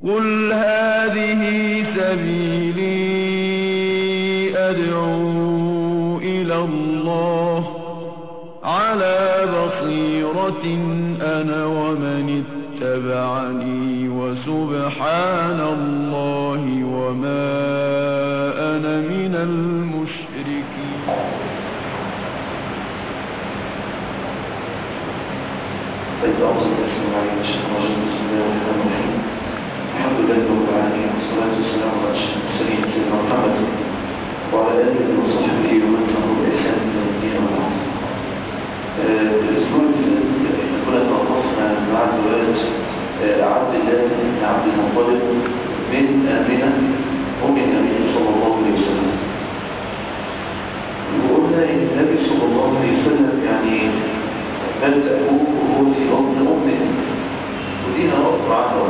قل هذه سبيلي أدعو إلى الله على بصيرة أنا ومن اتبعني وسبحان الله وما أنا من المشركين طيب أعوذ بالله عليك الشيطان الرجيم بسم الله الرحمن الرحيم الحمد لله رب العالمين والصلاة والسلام على أشرف المرسلين سيدنا محمد وعلى آله وصحبه ومن تبعهم بإحسان إلى يوم الدين وبعد الأسبوع اللي كنا توقفنا مع الولاد عبد الله بن عبد المطلب من آمنة أم النبي صلى الله عليه وسلم وقلنا إن النبي صلى الله عليه وسلم يعني بل أبوه وهو في بطن أمه ودينا وقف عنه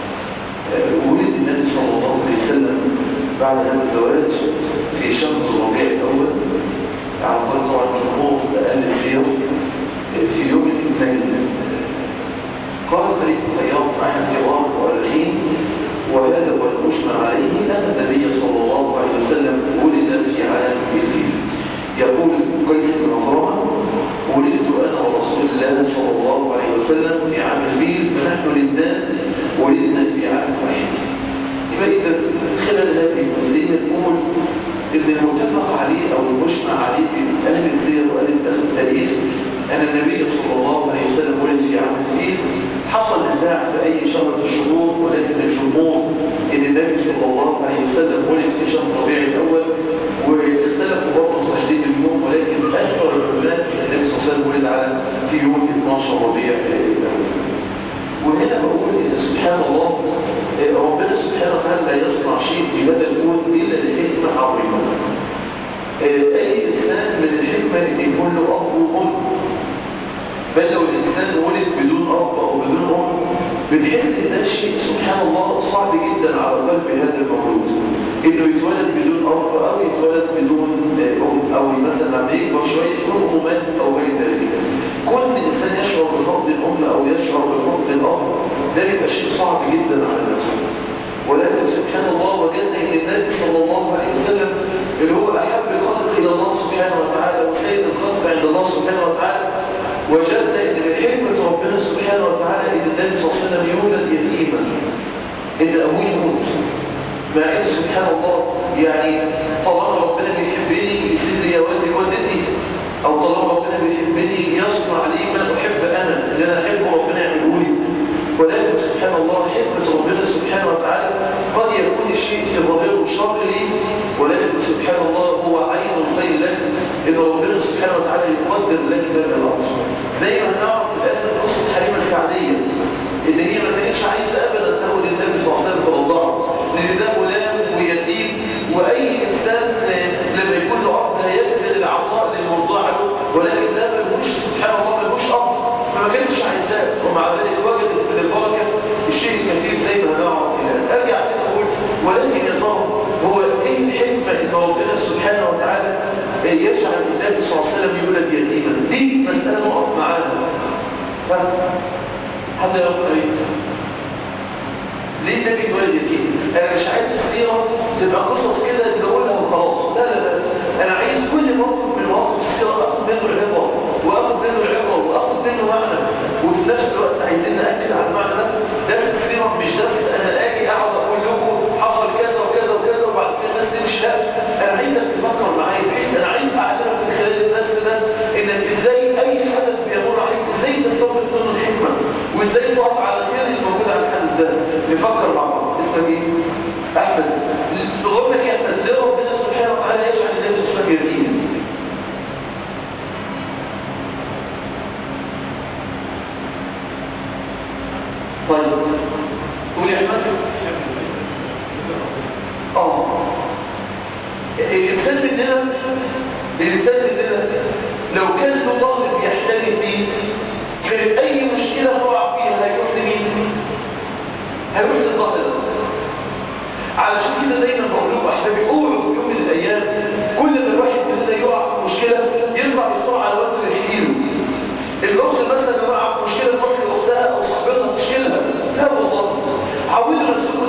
ولد النبي صلى الله عليه وسلم بعد هذا الزواج في شهر الربيع الأول على قول طبعا الجمهور أقل الخير في يوم الاثنين قال فريق الخياط عن الحوار والعين وهذا هو المجمع عليه أن النبي صلى الله عليه وسلم ولد في عام الفيل يقول قيس بن عمران ولدت أنا ورسول الله صلى الله عليه وسلم في عام الفيل فنحن للناس ولدنا في عام واحد يبقى إذا خلال هذه المدينة نقول إن المتفق عليه أو المجمع عليه في أهل السير وأهل التاريخ أن النبي صلى الله عليه وسلم ولد في عام الفيل حصل نزاع في أي شهر في الشهور ولكن الجمهور إن النبي صلى الله عليه وسلم ولد في شهر ربيع الأول واختلفوا برضه تحديد اليوم ولكن أشهر العلماء أن النبي صلى الله عليه وسلم ولد على في يوم 12 ربيع الأول وهنا بقول إن سبحان الله ربنا سبحانه وتعالى لا يصنع شيء في هذا الكون إلا لحكمة عظيمة أي إنسان من الحكمة أن يكون له أب وأم بل لو الإنسان ولد بدون أب أو بدون أم بنحس إن ده شيء سبحان الله صعب جدا على قلب هذا المولود إنه يتولد بدون أب أو يتولد بدون أم أو مثلا لما يكبر شوية يكون أمومات أو غير ذلك كل إنسان يشعر بفقد الأم أو يشعر بفقد الأب ده يبقى شيء صعب جدا على نفسه ولكن سبحان الله وجدنا ان النبي صلى الله عليه وسلم اللي هو احب الخلق الى الله سبحانه وتعالى وخير الخلق عند الله سبحانه وتعالى وجدنا ان من حكمه ربنا سبحانه وتعالى ان النبي صلى الله عليه وسلم يولد يتيما ان ابوه يموت مع ان سبحان الله يعني طالما ربنا بيحبني يسير لي يا والدي والدتي او طالما ربنا بيحبني يصنع لي ما احب انا اللي انا احبه ربنا يعمله لي ولكن سبحان الله حكمة ربنا سبحانه وتعالى قد يكون الشيء في الربيع والشر لي ولكن سبحان الله هو عين الخير لك إن ربنا سبحانه وتعالى يقدر لك ذلك الأمر دايما نعرف الآن قصة حليمة الكعدية إن هي ما كانتش عايزة أبدا تاخد النبي صلى الله عليه وسلم فرضها لأن ده غلام ويتيم وأي إنسان لما يكون له أب هيبذل العطاء للمرضع له ولكن ده ملوش سبحان الله ملوش أب فما كانتش عايزاه ومع ذلك وجدت من البركة الشيء الكثير زي ما نعرف الآن أرجع تاني أقول ولكن يا ترى هو إيه الحكمة إن ربنا سبحانه وتعالى يجعل النبي صلى الله عليه وسلم يولد يتيما دي مسألة نقف معانا حتى يقول إيه ليه النبي يولد يتيم؟ أنا مش عايز كثيرة تبقى قصص كده تقولها وخلاص لا لا لا أنا عايز كل موقف من المواقف كثيرة أخذ منه العبر وأخذ منه العبر وأخذ منه معنى وفي نفس الوقت عايزين نأكد على المعنى ده درس كثيرة مش درس أنا آجي أقعد أقول لكم حصل كذا وكذا وكذا وبعد كده الناس تمشي لا أنا عايزك تفكر معايا بحيث أنا عايز أعلمك من خلال الدرس ده إنك إزاي أي حدث بيمر عليك إزاي تستوعب منه الحكمة وإزاي تقف على الخير اللي موجود على الحدث ده نفكر مع بعض اسمك إيه؟ أحمد تقول لك يا أحمد إزاي ربنا سبحانه وتعالى يجعل الناس اسمك يتيم طيب قول يا احمد اه الانسان مننا الانسان مننا لو كان له طالب يحتاج فيه في اي مشكله هو فيها هيروح لمين هيروح للطالب علشان كده دايما بقول لكم احبابي اوعوا في يوم من الايام كل ما الواحد مننا يقع في مشكله يطلع بسرعه على الوقت اللي يحكيله الاخت مثلا لو وقع في مشكله تروح لاختها او صاحبتها تشكيلها لا والله عودوا نفسكم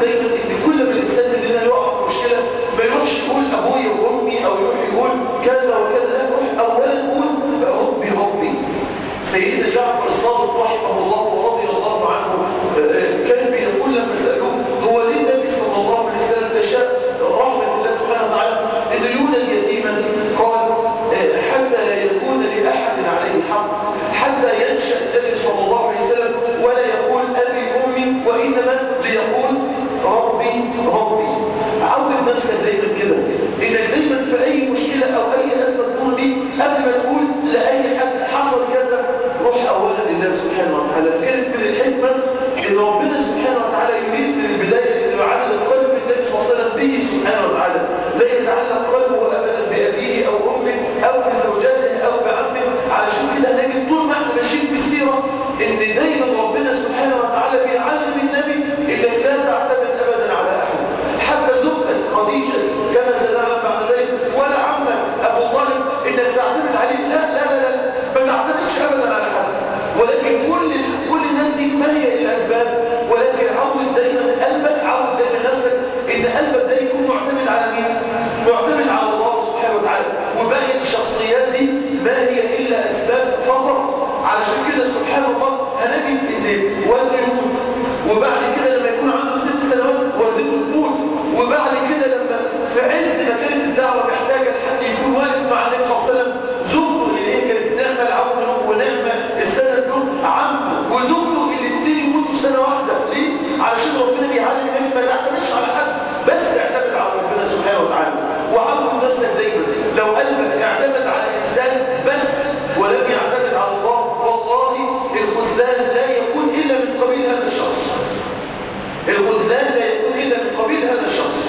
ليقول ربي ربي عود نفسك دايما كده انك دايما في اي مشكله او اي ازمه تمر بيه قبل ما تقول لاي حد حصل كذا روح اولا لله سبحانه وتعالى كانت من الحكمه ان ربنا سبحانه وتعالى يريد من البدايه انه يعلق قلب النبي صلى الله عليه وسلم به سبحانه وتعالى لا يتعلق قلبه ابدا بابيه او امه او بزوجاته او بعمه علشان كده نجد طول ما احنا ماشيين في السيره ان دايما ربنا سبحانه وتعالى بيعلم النبي انك لا تعتمد ابدا على احد حتى زوجتك خديجه كما سنعلم بعد ذلك ولا عمك ابو طالب انك تعتمد عليه لا لا لا, لا. ما تعتمدش ابدا على حد ولكن كل كل الناس دي ما هي الاسباب ولكن عود دايما قلبك عود دايما نفسك ان قلبك ده يكون معتمد على مين؟ معتمد على الله سبحانه وتعالى وباقي الشخصيات دي ما هي الا اسباب فقط علشان كده سبحان الله هنجد ان والده يموت وبعد كده لما يكون عنده ست سنوات والدته تموت وبعد كده لما في عز ما كانت الدعوه محتاجه لحد يكون واقف مع النبي صلى الله عليه وسلم زوجته اللي هي كانت نعمه العون ونعمه السند له عمه وزوجته اللي الاثنين يموتوا في سنه واحده ليه؟ علشان ربنا بيعلم النبي ما تعتمدش على حد بس اعتمد على ربنا سبحانه وتعالى وعود نفسك دايما لو قلبك اعتمد على انسان بس ولم يعتمد على الله والله الخذلان لا يكون الا من قبيل هذا الشخص الخذلان لا يكون الا من قبيل هذا الشخص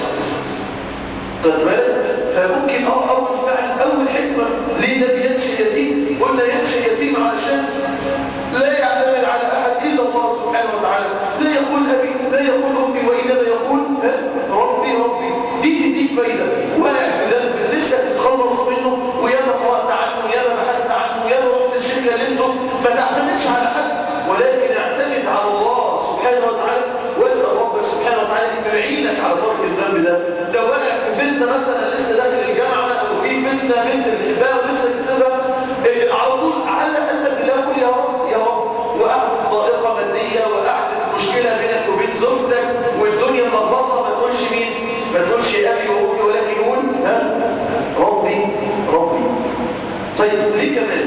قد بالك فممكن اه اول فعل اول حكمه ليه ده ينشئ يتيم قلنا ينشئ يتيم علشان لا يعتمد على احد الا الله سبحانه وتعالى لا يقول ابي لا يقول امي وانما يقول ربي ربي دي دي فايده ولا اعتدال لسه تتخلص منه وياما قرات عنه وياما بحثت عنه وياما رحت الشركه لمته ما تعتمدش على حد ولكن اعتمد على الله سبحانه وتعالى واسال ربك سبحانه وتعالى ان يعينك على ترك الذنب ده لو وقع في بنت مثلا لسه داخل الجامعه او في بنت بنت بتحبها ولسه بتسيبها على طول على قلبك بالله قول يا رب يا رب واحدث ضائقه ماديه واحدث مشكله بينك وبين زوجتك والدنيا ملخبطه ما تقولش مين ما تقولش ابي وامي ولكن قول ها ربي ربي طيب ليه كمان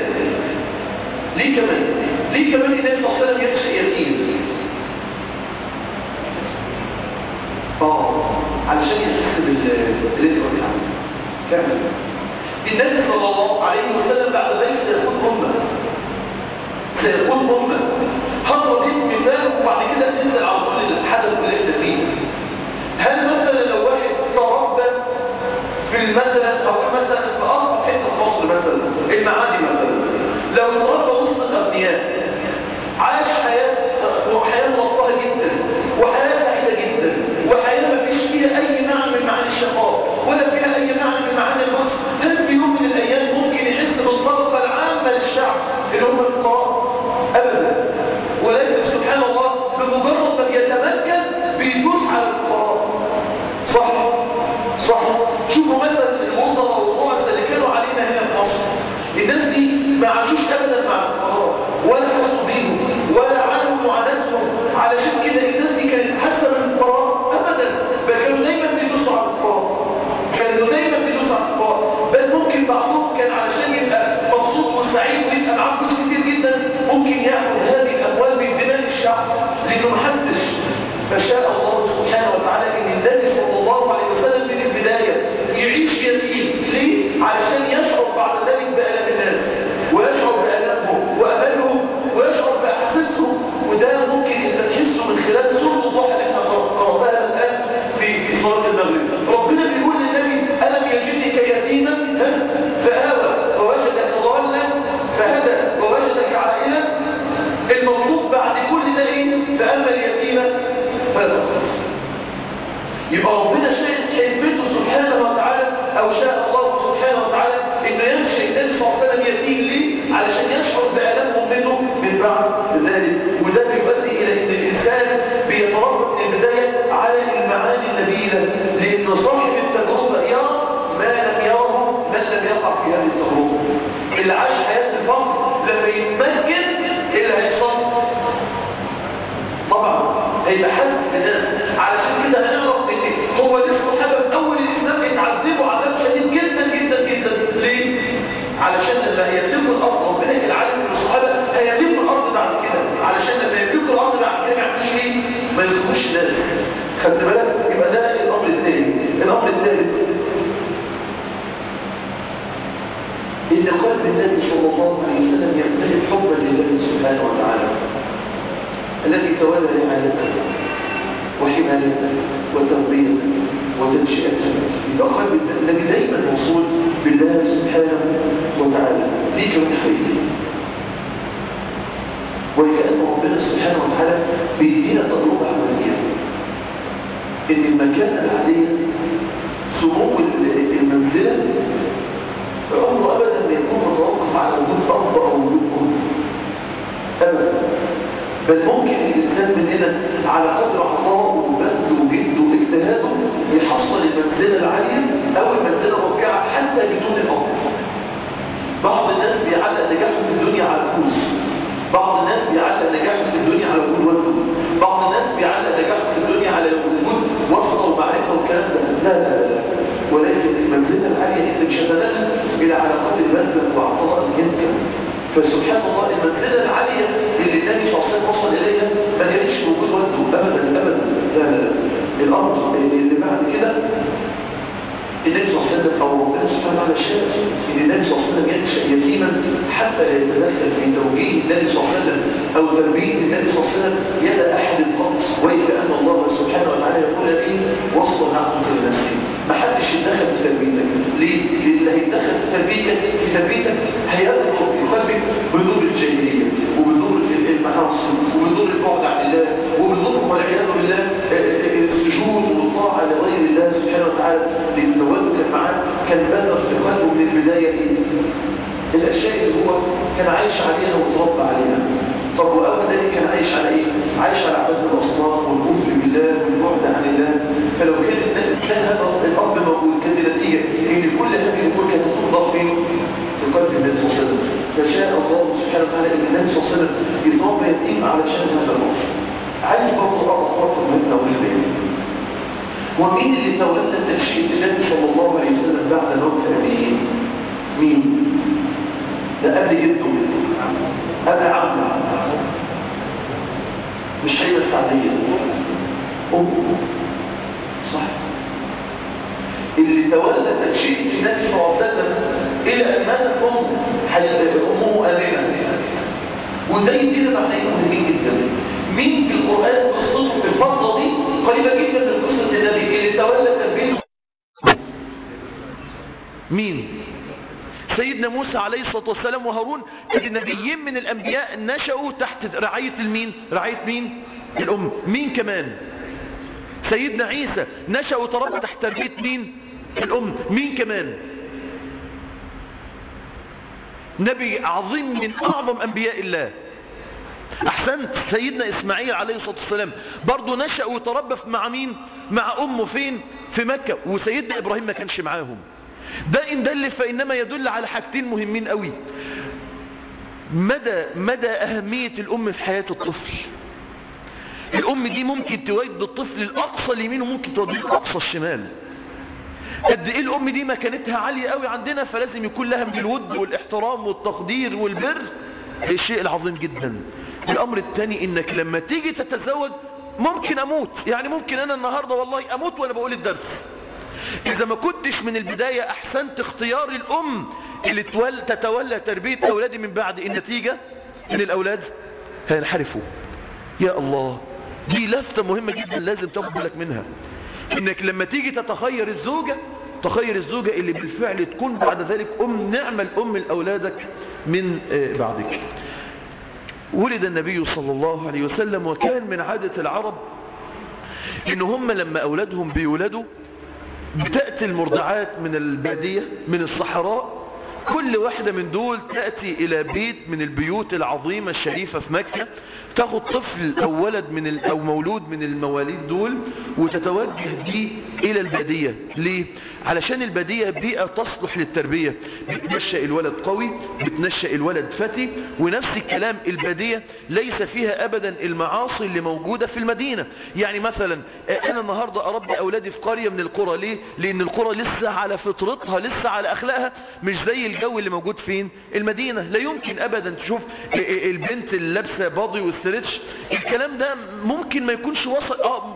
ليه كمان ليه كمان النبي صلى الله عليه وسلم يخشى يتيم اه علشان يستخدم الاسم بتاعه فعلا النبي صلى الله عليه وسلم بعد ذلك سيكون امه سيكون امه هضرب دي مثال وبعد كده ننزل على طول الحدث اللي احنا فيه هل مثلا لو واحد تربى في مثلا او مثلا في اصل حته في مصر مثلا المعادي مثلا لو تربى وسط الاغنياء عاش حياه وحياه ملطفه جدا وحياه سعيده جدا وحياه ما فيش فيها اي معنى من معاني الشقاء ولا فيها اي معنى من معاني الموت ده في يوم من الايام ممكن يحس بالطبقه العامه للشعب اللي هم الفقراء ابدا ولكن سبحان الله بمجرد ما بيتمكن بيدوس على الفقراء صح صح شوفوا مثلا الوزراء والرؤساء اللي كانوا علينا هنا في مصر الناس دي ما عاشوش ابدا مع الفقراء ولا حسوا بيهم ولا علموا معاناتهم علشان كده الناس دي كانت حاسه بالفقراء ابدا بل كانوا دايما بيدوسوا على الفقراء كانوا دايما بيدوسوا على الفقراء بل ممكن بعضهم كان علشان يبقى مبسوط وسعيد ويبقى معاه فلوس كتير جدا ممكن ياخد هذه الاموال من دماغ الشعب لانه محدش فشاء الله سبحانه وتعالى ان النبي صلى الله عليه وسلم من البدايه يعيش يتيم ليه؟ علشان يشعر بعد ذلك بألم الناس ويشعر بألمهم وأملهم ويشعر بأحساسهم وده ممكن انت تحسه من خلال سورة الضحى اللي احنا قرأناها الآن في في صلاة المغرب ربنا بيقول للنبي ألم يجدك يتيما فآوى ووجدك ضالا فهدى ووجدك عائلا المطلوب بعد كل ده ايه؟ فأما اليتيم فلا يبقى ربنا شاء حكمته سبحانه وتعالى او شاء الله سبحانه وتعالى انه يمشي الناس معتنا يتيم ليه علشان يشعر بألمهم منه من بعد ذلك وده بيؤدي الى ان الانسان بيتربط من البدايه على المعاني النبيله لان صاحب التجربه يرى ما لم يره من لم يقع في هذه التجربه اللي عاش حياه الفقر لما يتمكن ايه اللي هيحصل طبعا هيبقى حد الناس علشان كده هنعرف ان هو لسه سبب اول الاسلام يتعذبوا عذاب شديد جدا جدا جدا ليه؟ علشان لما يتم الارض ربنا العالم من الصحابه هيتم الارض بعد كده علشان لما يتم الارض بعد كده ما يعملوش ايه؟ ما يدخلوش ناس خدت بالك يبقى ده الامر الثاني الامر الثالث ان قلب النبي صلى الله عليه وسلم يمتلئ حبا لله سبحانه وتعالى الذي تولى رعايته وحمايته وتربيته وتنشئته يبقى قلب النبي دايما موصول بالله سبحانه وتعالى ليك وتخيل وكأن ربنا سبحانه وتعالى بيدينا تجربة عملية إن المكانة العادية سمو المنزلة عمره أبدا ما يكون متوقف على وجود أب أو وجود أم أبدا بل ممكن الإنسان مننا على قدر عطاءه وبذله وجده واجتهاده يحصل المنزلة العالية أو المنزلة الرفيعة حتى بدون الأب بعض الناس بيعلق نجاحه في الدنيا على الفلوس بعض الناس بيعلق نجاحه في الدنيا على وجود والده بعض الناس بيعلق نجاحه في الدنيا على وجود وسط ومعرفة والكلام ده لا لا لا ولكن المنزلة العالية اللي مش هتنال إلى علاقات البذل وعطاء الجنة فسبحان الله المنزلة العالية اللي النبي صلى الله عليه وسلم وصل إليها ما كانتش وجود والده أبدا أبدا لا لا لا الأمر اللي بعد كده النبي صلى الله عليه وسلم أو ربنا سبحانه وتعالى شاف إن النبي صلى الله عليه وسلم ينشأ يتيما حتى لا يتدخل في توجيه النبي صلى الله عليه وسلم أو تربية النبي صلى الله عليه وسلم يد أحد القط وكأن الله سبحانه وتعالى يقول لي وصل عقلك لنفسي ما حدش يتدخل في تربيتك ليه؟ لأن اللي هيتدخل في تربيتك في تربيتك هيدخل في قلبك بذور الجاهلية وبذور المعاصي وبذور البعد عن الله وبذور والعياذ بالله السجود والطاعة لغير الله سبحانه وتعالى لأن والده كان معاه كان بادر في قلبه من البداية إيه؟ الأشياء اللي هو كان عايش عليها وتربى عليها طب وأول ذلك كان عايش على إيه؟ عايش على عبادة الأصنام والكفر بالله والبعد عن الله فلو كان كان هذا الأب موجود كان نتيجة إن كل هذه الأمور كانت تضاف فيه في قلب النبي صلى الله عليه وسلم فشاء الله سبحانه وتعالى إن النبي صلى الله عليه وسلم يضاف يتيم علشان هذا الأمر عايز برضه أقرأ برضه من أولاد ومين اللي تولى تنشئة النبي صلى الله عليه وسلم بعد موت أبيه؟ مين؟ ده قبل جده أبا عمه مش هي السعدية أمه صح اللي تولى تنشئة النبي صلى الله عليه وسلم إلى أن ماتت أمه أمه آمنة وده يدينا معنيين مهمين جدا مين في القرآن قصته في الفترة دي قريبة جدا من قصة النبي اللي تولى تربيته مين سيدنا موسى عليه الصلاة والسلام وهارون النبيين من الأنبياء نشأوا تحت رعاية المين رعاية مين الأم مين كمان سيدنا عيسى نشأ وتربى تحت تربية مين الأم مين كمان نبي عظيم من أعظم أنبياء الله أحسنت سيدنا إسماعيل عليه الصلاة والسلام برضو نشأ وتربى مع مين مع أمه فين في مكة وسيدنا إبراهيم ما كانش معاهم ده إن دل فإنما يدل على حاجتين مهمين قوي مدى مدى أهمية الأم في حياة الطفل الأم دي ممكن تود الطفل الأقصى اليمين وممكن توديه الأقصى الشمال قد ايه الام دي مكانتها عالية قوي عندنا فلازم يكون لها من الود والاحترام والتقدير والبر الشيء العظيم جدا الامر الثاني انك لما تيجي تتزوج ممكن اموت يعني ممكن انا النهاردة والله اموت وانا بقول الدرس اذا ما كنتش من البداية احسنت اختيار الام اللي تتولى تربية اولادي من بعد النتيجة ان الاولاد هينحرفوا يا الله دي لفتة مهمة جدا لازم تاخد بالك منها انك لما تيجي تتخير الزوجة تخير الزوجة اللي بالفعل تكون بعد ذلك ام نعمة الام لاولادك من بعدك ولد النبي صلى الله عليه وسلم وكان من عادة العرب ان هم لما اولادهم بيولدوا بتأتي المرضعات من البادية من الصحراء كل واحدة من دول تأتي إلى بيت من البيوت العظيمة الشريفة في مكة تاخد طفل أو ولد من ال... أو مولود من المواليد دول وتتوجه بيه إلى البادية ليه؟ علشان البادية بيئة تصلح للتربية بتنشأ الولد قوي بتنشأ الولد فتي ونفس الكلام البادية ليس فيها أبدا المعاصي اللي موجودة في المدينة يعني مثلا أنا النهاردة أربي أولادي في قرية من القرى ليه؟ لأن القرى لسه على فطرتها لسه على أخلاقها مش زي الجو اللي موجود فين المدينة لا يمكن أبدا تشوف البنت اللي لابسه باضي والستريتش الكلام ده ممكن ما يكونش وصل اه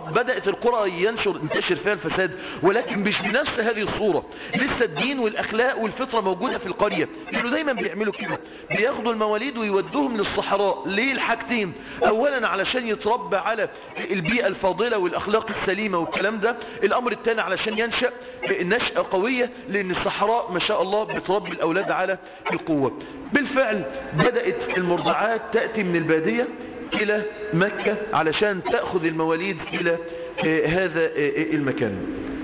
بدأت القرى ينشر انتشر فيها الفساد ولكن مش بنفس هذه الصورة لسه الدين والأخلاق والفطرة موجودة في القرية كانوا دايما بيعملوا كده بياخدوا المواليد ويودوهم للصحراء ليه الحاجتين أولا علشان يتربى على البيئة الفاضلة والأخلاق السليمة والكلام ده الأمر الثاني علشان ينشأ نشأة قوية لأن الصحراء ما شاء الله بتربي الأولاد على القوة بالفعل بدأت المرضعات تأتي من البادية إلى مكة علشان تأخذ المواليد إلى هذا المكان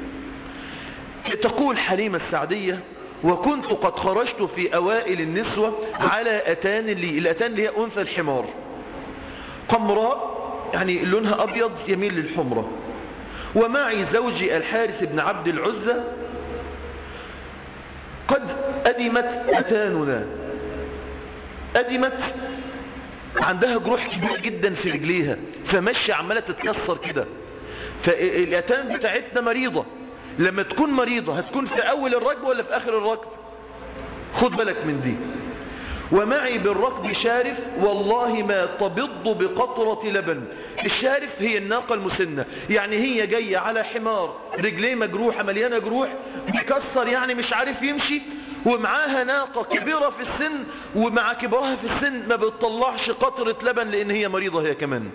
تقول حليمة السعدية وكنت قد خرجت في أوائل النسوة على أتان لي الأتان اللي هي أنثى الحمار قمراء يعني لونها أبيض يميل للحمرة ومعي زوجي الحارث بن عبد العزة قد أدمت أتاننا أدمت عندها جروح كبير جدا في رجليها فمشي عمالة تتكسر كده فالأتان بتاعتنا مريضة لما تكون مريضة هتكون في أول الركب ولا في آخر الركب خد بالك من دي ومعي بالركب شارف والله ما تبض بقطرة لبن الشارف هي الناقة المسنة يعني هي جاية على حمار رجليه مجروحة مليانة جروح بيكسر يعني مش عارف يمشي ومعاها ناقة كبيرة في السن ومع كبرها في السن ما بتطلعش قطرة لبن لان هي مريضة هي كمان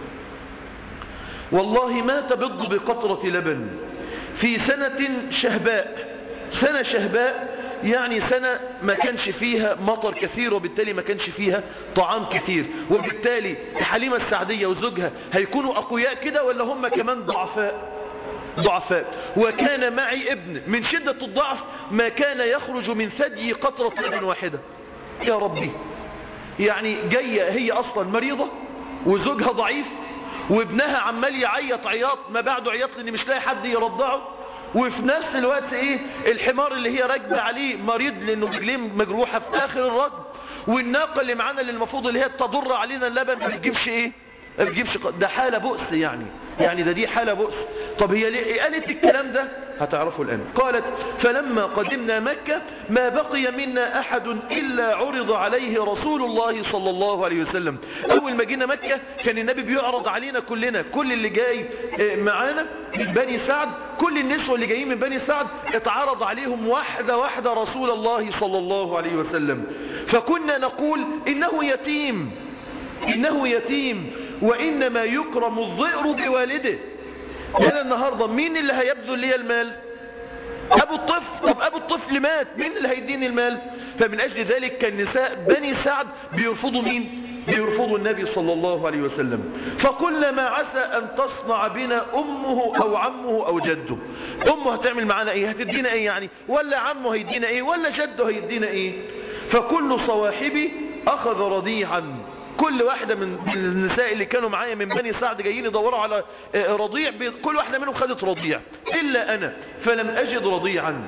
والله ما تبض بقطرة لبن في سنة شهباء سنة شهباء يعني سنة ما كانش فيها مطر كثير وبالتالي ما كانش فيها طعام كثير وبالتالي حليمة السعدية وزوجها هيكونوا أقوياء كده ولا هم كمان ضعفاء ضعفاء وكان معي ابن من شدة الضعف ما كان يخرج من ثدي قطرة لبن واحدة يا ربي يعني جاية هي أصلا مريضة وزوجها ضعيف وابنها عمال يعيط عياط ما بعده عياط لان مش لاقي حد يرضعه وفي نفس الوقت ايه الحمار اللي هي راكبه عليه مريض لانه رجليه مجروحه في اخر الركب والناقه اللي معانا اللي المفروض اللي هي تضر علينا اللبن ما بتجيبش ايه ما بتجيبش ده حاله بؤس يعني يعني ده دي حاله بؤس طب هي ليه قالت الكلام ده هتعرفوا الان قالت فلما قدمنا مكه ما بقي منا احد الا عرض عليه رسول الله صلى الله عليه وسلم اول ما جينا مكه كان النبي بيعرض علينا كلنا كل اللي جاي معانا من بني سعد كل النسوة اللي جايين من بني سعد اتعرض عليهم واحدة واحدة رسول الله صلى الله عليه وسلم فكنا نقول إنه يتيم إنه يتيم وإنما يكرم الظئر بوالده أنا النهاردة مين اللي هيبذل لي المال أبو الطفل طب أبو الطفل مات مين اللي هيديني المال فمن أجل ذلك كان نساء بني سعد بيرفضوا مين بيرفضوا النبي صلى الله عليه وسلم فقلنا ما عسى أن تصنع بنا أمه أو عمه أو جده أمه هتعمل معنا إيه هتدينا إيه يعني ولا عمه هيدينا إيه ولا جده هيدينا إيه فكل صواحبي أخذ رضيعا كل واحدة من النساء اللي كانوا معايا من بني سعد جايين يدوروا على رضيع كل واحدة منهم خدت رضيع إلا أنا فلم أجد رضيعا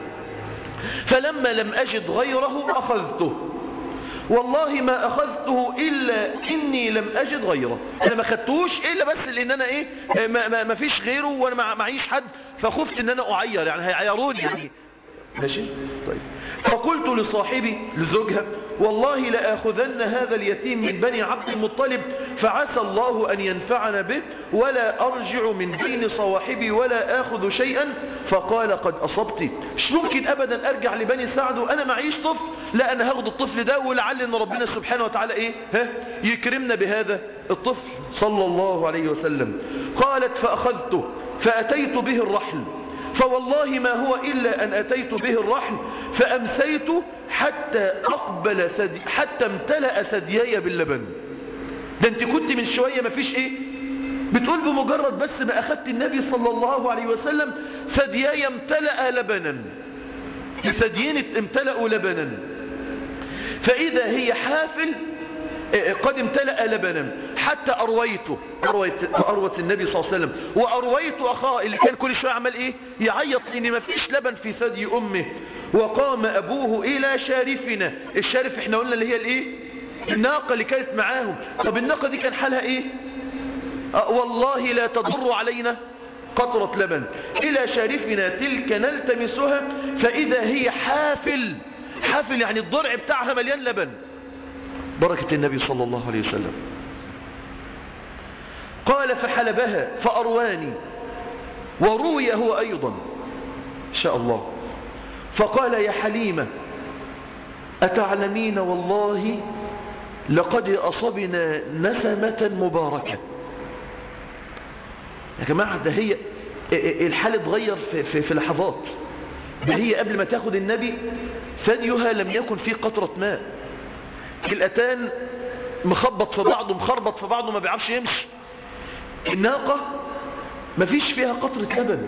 فلما لم أجد غيره أخذته والله ما أخذته إلا إني لم أجد غيره أنا ما خدتوش إلا بس لأن أنا إيه ما, ما, ما فيش غيره وأنا ما معيش حد فخفت إن أنا أعير يعني هيعيروني يعني ماشي طيب فقلت لصاحبي لزوجها والله لآخذن هذا اليتيم من بني عبد المطلب فعسى الله أن ينفعنا به ولا أرجع من بين صواحبي ولا آخذ شيئا فقال قد أصبت مش ممكن أبدا أرجع لبني سعد وأنا معيش طفل لا أنا هاخد الطفل ده ولعل أن ربنا سبحانه وتعالى إيه ها يكرمنا بهذا الطفل صلى الله عليه وسلم قالت فأخذته فأتيت به الرحل فوالله ما هو إلا أن أتيت به الرحل فأمسيت حتى أقبل ثدي حتى امتلأ ثدياي باللبن ده انت كنت من شوية ما فيش ايه بتقول بمجرد بس ما أخذت النبي صلى الله عليه وسلم ثدياي امتلأ لبنا ثديين امتلأوا لبنا فإذا هي حافل قد امتلأ لبنا حتى أرويته أرويت, أروت النبي صلى الله عليه وسلم وأرويت أخاه اللي كان كل شوية عمل إيه يعيط إن ما فيش لبن في ثدي أمه وقام أبوه إلى شارفنا الشارف احنا قلنا اللي هي الإيه الناقة اللي كانت معاهم طب الناقة دي كان حالها إيه أه والله لا تضر علينا قطرة لبن إلى شارفنا تلك نلتمسها فإذا هي حافل حافل يعني الضرع بتاعها مليان لبن بركة النبي صلى الله عليه وسلم قال فحلبها فأرواني وروي هو أيضا إن شاء الله فقال يا حليمة أتعلمين والله لقد أصبنا نسمة مباركة يا جماعة ده هي الحال اتغير في, في, في لحظات ده هي قبل ما تاخد النبي ثديها لم يكن فيه قطرة ماء الأتان مخبط في بعضه مخربط في بعضه ما بيعرفش يمشي الناقة ما فيش فيها قطرة لبن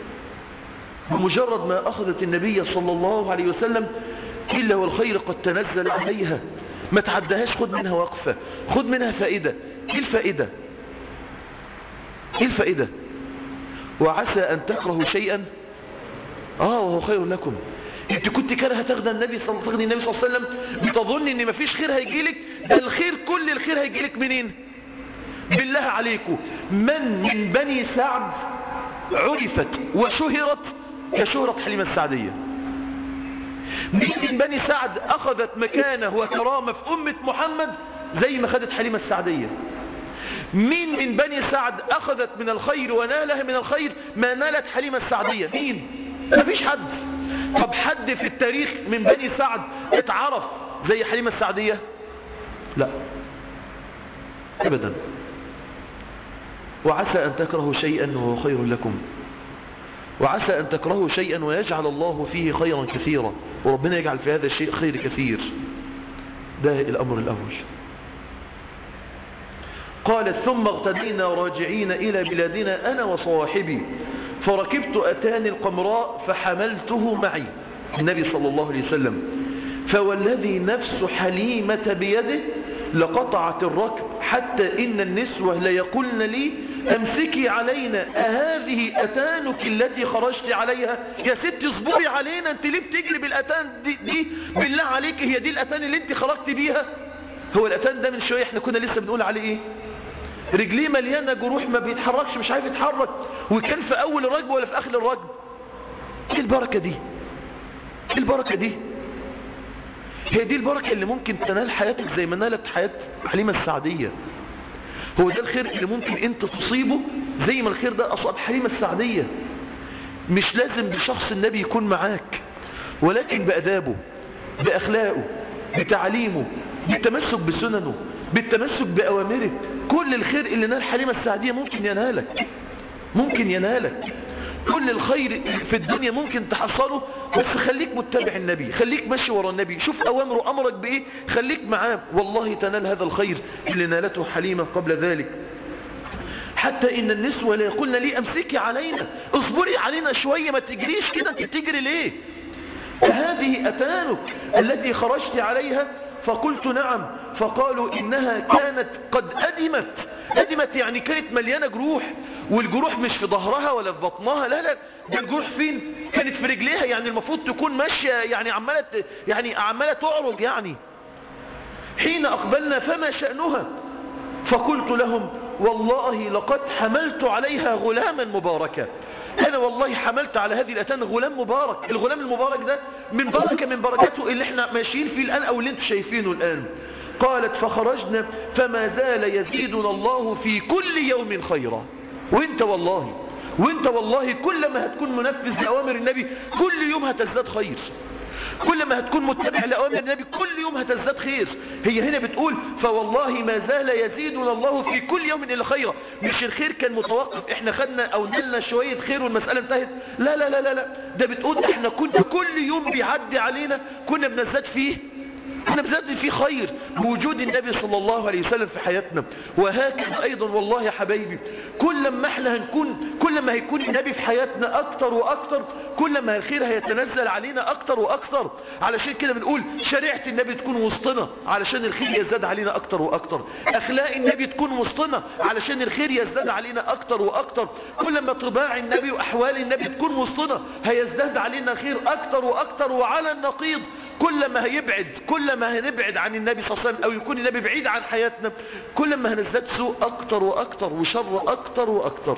بمجرد ما أخذت النبي صلى الله عليه وسلم إلا والخير قد تنزل عليها ما تعدهاش خد منها وقفة خد منها فائدة إيه الفائدة إيه الفائدة وعسى أن تكرهوا شيئا آه وهو خير لكم انت كنت كاره تاخد النبي صلى تاخد النبي صلى الله عليه وسلم بتظن ان مفيش خير هيجيلك ده الخير كل الخير هيجيلك منين بالله عليكم من من بني سعد عرفت وشهرت كشهرة حليمة السعدية مين من بني سعد أخذت مكانه وكرامة في أمة محمد زي ما خدت حليمة السعدية مين من بني سعد أخذت من الخير ونالها من الخير ما نالت حليمة السعدية مين مفيش حد طب حد في التاريخ من بني سعد اتعرف زي حليمة السعدية لا أبدا وعسى أن تكرهوا شيئا وهو خير لكم وعسى أن تكرهوا شيئا ويجعل الله فيه خيرا كثيرا وربنا يجعل في هذا الشيء خير كثير ده الأمر الأول قالت ثم اغتدينا راجعين إلى بلادنا أنا وصواحبي فركبت أتاني القمراء فحملته معي النبي صلى الله عليه وسلم فوالذي نفس حليمة بيده لقطعت الركب حتى إن النسوة ليقولن لي أمسكي علينا أهذه أتانك التي خرجت عليها يا ست اصبري علينا أنت ليه بتجري بالأتان دي, دي بالله عليك هي دي الأتان اللي أنت خرجت بيها هو الأتان ده من شوية احنا كنا لسه بنقول عليه ايه رجليه مليانة جروح ما بيتحركش مش عارف يتحرك وكان في أول الرجب ولا في آخر الرجب ايه البركة دي ايه البركة دي هي دي البركة اللي ممكن تنال حياتك زي ما نالت حياة حليمة السعدية هو ده الخير اللي ممكن انت تصيبه زي ما الخير ده أصاب حليمة السعدية مش لازم بشخص النبي يكون معاك ولكن بأدابه بأخلاقه بتعليمه بالتمسك بسننه بالتمسك بأوامره كل الخير اللي نال حليمة السعدية ممكن ينالك ممكن ينالك كل الخير في الدنيا ممكن تحصله بس خليك متبع النبي خليك ماشي ورا النبي شوف أوامره أمرك بإيه خليك معاه والله تنال هذا الخير اللي نالته حليمة قبل ذلك حتى إن النسوة لا يقولن لي أمسكي علينا اصبري علينا شوية ما تجريش كده انت تجري ليه هذه أتانك التي خرجت عليها فقلت نعم فقالوا إنها كانت قد أدمت أدمت يعني كانت مليانة جروح والجروح مش في ظهرها ولا في بطنها لا لا ده الجروح فين كانت في رجليها يعني المفروض تكون ماشية يعني عمالة يعني عمالة تعرج يعني حين أقبلنا فما شأنها فقلت لهم والله لقد حملت عليها غلاما مباركا أنا والله حملت على هذه الأتان غلام مبارك الغلام المبارك ده من بركة من بركاته اللي احنا ماشيين فيه الآن أو اللي انتم شايفينه الآن قالت فخرجنا فما زال يزيدنا الله في كل يوم خيرا وانت والله وانت والله كل ما هتكون منفذ لأوامر النبي كل يوم هتزداد خير كل ما هتكون متبع لأوامر النبي كل يوم هتزداد خير هي هنا بتقول فوالله ما زال يزيدنا الله في كل يوم إلى خيرا مش الخير كان متوقف احنا خدنا او نلنا شوية خير والمسألة انتهت لا لا لا لا, لا. ده بتقول احنا كنا كل يوم بيعدي علينا كنا بنزداد فيه احنا بنزداد فيه خير بوجود النبي صلى الله عليه وسلم في حياتنا وهكذا ايضا والله يا حبايبي كل ما احنا هنكون كل ما هيكون النبي في حياتنا اكتر واكتر كل ما الخير هيتنزل علينا اكتر واكتر علشان كده بنقول شريعة النبي تكون وسطنا علشان الخير يزداد علينا اكتر واكتر اخلاق النبي تكون وسطنا علشان الخير يزداد علينا اكتر واكتر كل ما طباع النبي واحوال النبي تكون وسطنا هيزداد علينا خير اكتر واكتر وعلى النقيض كل ما هيبعد كل ما هنبعد عن النبي صلى الله عليه وسلم او يكون النبي بعيد عن حياتنا كل ما هنزداد سوء اكتر واكتر وشر اكتر واكتر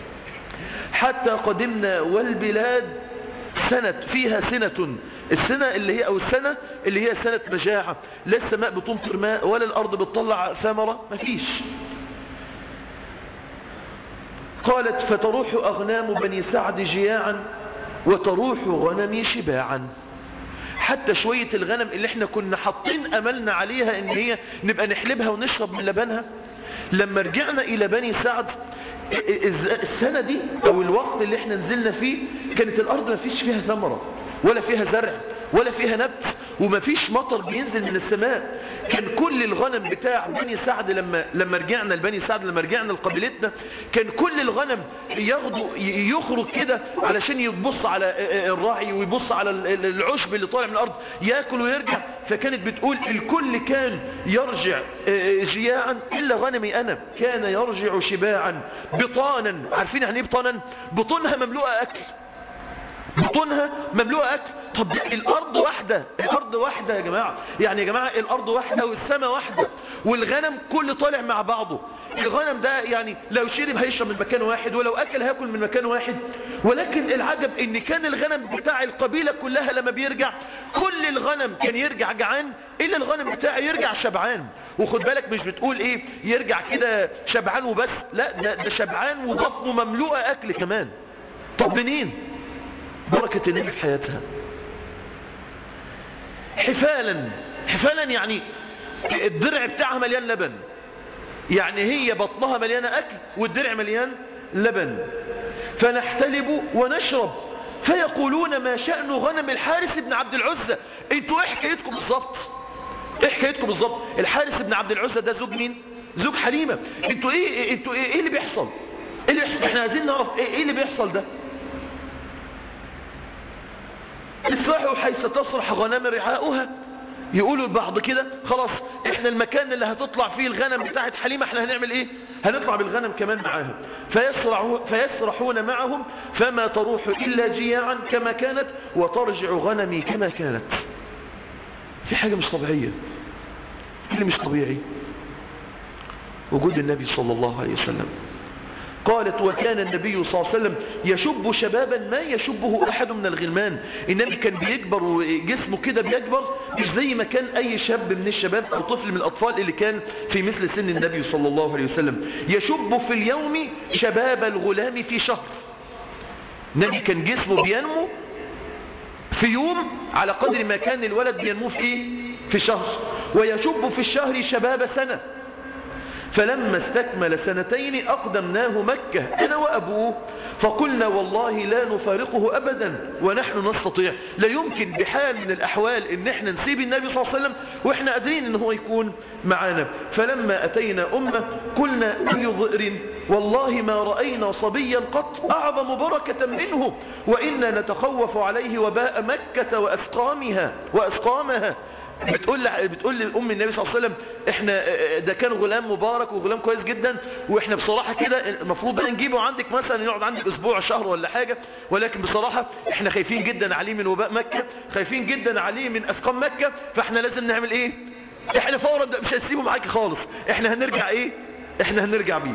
حتى قدمنا والبلاد سنة فيها سنة السنة اللي هي او السنة اللي هي سنة مجاعة لا السماء بتمطر ماء ولا الارض بتطلع ثمرة مفيش قالت فتروح أغنام بني سعد جياعا وتروح غنمي شباعا حتى شوية الغنم اللي احنا كنا حاطين أملنا عليها ان هي نبقى نحلبها ونشرب من لبنها لما رجعنا إلى بني سعد السنة دي أو الوقت اللي احنا نزلنا فيه كانت الأرض ما فيش فيها ثمرة ولا فيها زرع ولا فيها نبت وما فيش مطر بينزل من السماء كان كل الغنم بتاع بني سعد لما لما رجعنا لبني سعد لما رجعنا لقبيلتنا كان كل الغنم ياخدوا يخرج كده علشان يبص على الراعي ويبص على العشب اللي طالع من الارض ياكل ويرجع فكانت بتقول الكل كان يرجع جياعا الا غنمي انا كان يرجع شباعا بطانا عارفين يعني ايه بطانا بطونها مملوءه اكل بطونها مملوءة أكل طب الأرض واحدة الأرض واحدة يا جماعة يعني يا جماعة الأرض واحدة والسماء واحدة والغنم كل طالع مع بعضه الغنم ده يعني لو شرب هيشرب من مكان واحد ولو أكل هياكل من مكان واحد ولكن العجب ان كان الغنم بتاع القبيلة كلها لما بيرجع كل الغنم كان يرجع جعان إلا الغنم بتاعه يرجع شبعان وخد بالك مش بتقول ايه يرجع كده شبعان وبس لا ده, ده شبعان وبطنه مملوءة أكل كمان طب منين بركة النبي في حياتها حفالا حفالا يعني الدرع بتاعها مليان لبن يعني هي بطنها مليانة أكل والدرع مليان لبن فنحتلب ونشرب فيقولون ما شأن غنم الحارس بن عبد العزة انتوا ايه حكايتكم بالظبط ايه حكايتكم بالظبط الحارس بن عبد العزة ده زوج مين زوج حليمة انتوا ايه انتوا ايه, إيه اللي بيحصل ايه اللي بيحصل احنا عايزين نعرف ايه, إيه اللي بيحصل ده اسرحوا حيث تصرح غنم رعاؤها يقولوا البعض كده خلاص احنا المكان اللي هتطلع فيه الغنم بتاعت حليمة احنا هنعمل ايه هنطلع بالغنم كمان معاهم فيسرحون معهم فما تروح إلا جياعا كما كانت وترجع غنمي كما كانت في حاجة مش طبيعية اللي مش طبيعي وجود النبي صلى الله عليه وسلم قالت وكان النبي صلى الله عليه وسلم يشب شبابا ما يشبه أحد من الغلمان النبي كان بيكبر وجسمه كده بيكبر مش زي ما كان أي شاب من الشباب أو طفل من الأطفال اللي كان في مثل سن النبي صلى الله عليه وسلم يشب في اليوم شباب الغلام في شهر النبي كان جسمه بينمو في يوم على قدر ما كان الولد بينمو في ايه في شهر ويشب في الشهر شباب سنة فلما استكمل سنتين أقدمناه مكة أنا وأبوه فقلنا والله لا نفارقه أبدا ونحن نستطيع لا يمكن بحال من الأحوال إن احنا نسيب النبي صلى الله عليه وسلم وإحنا قادرين إن هو يكون معنا فلما أتينا أمة قلنا أي ضئر والله ما رأينا صبيا قط أعظم بركة منه وإنا نتخوف عليه وباء مكة وأسقامها وأسقامها بتقول بتقول لأم النبي صلى الله عليه وسلم احنا ده كان غلام مبارك وغلام كويس جدا واحنا بصراحة كده المفروض بقى نجيبه عندك مثلا يقعد عندك اسبوع شهر ولا حاجة ولكن بصراحة احنا خايفين جدا عليه من وباء مكة خايفين جدا عليه من اسقام مكة فاحنا لازم نعمل ايه احنا فورا مش هنسيبه معاكي خالص احنا هنرجع ايه احنا هنرجع بيه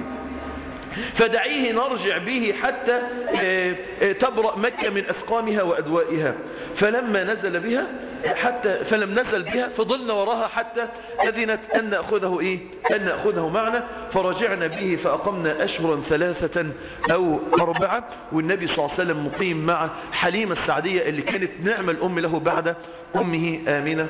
فدعيه نرجع به حتى تبرأ مكة من أسقامها وأدوائها فلما نزل بها حتى فلم نزل بها فضلنا وراها حتى أذنت أن نأخذه إيه أن نأخذه معنا فرجعنا به فأقمنا أشهرا ثلاثة أو أربعة والنبي صلى الله عليه وسلم مقيم مع حليمة السعدية اللي كانت نعمة الأم له بعد أمه آمنة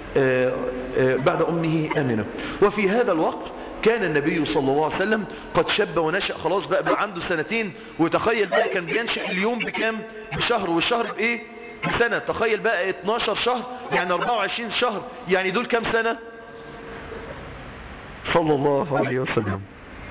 بعد أمه آمنة وفي هذا الوقت كان النبي صلى الله عليه وسلم قد شب ونشأ خلاص بقى بقى عنده سنتين وتخيل بقى كان بينشأ اليوم بكام بشهر والشهر بايه بسنة تخيل بقى 12 شهر يعني 24 شهر يعني دول كام سنة صلى الله عليه وسلم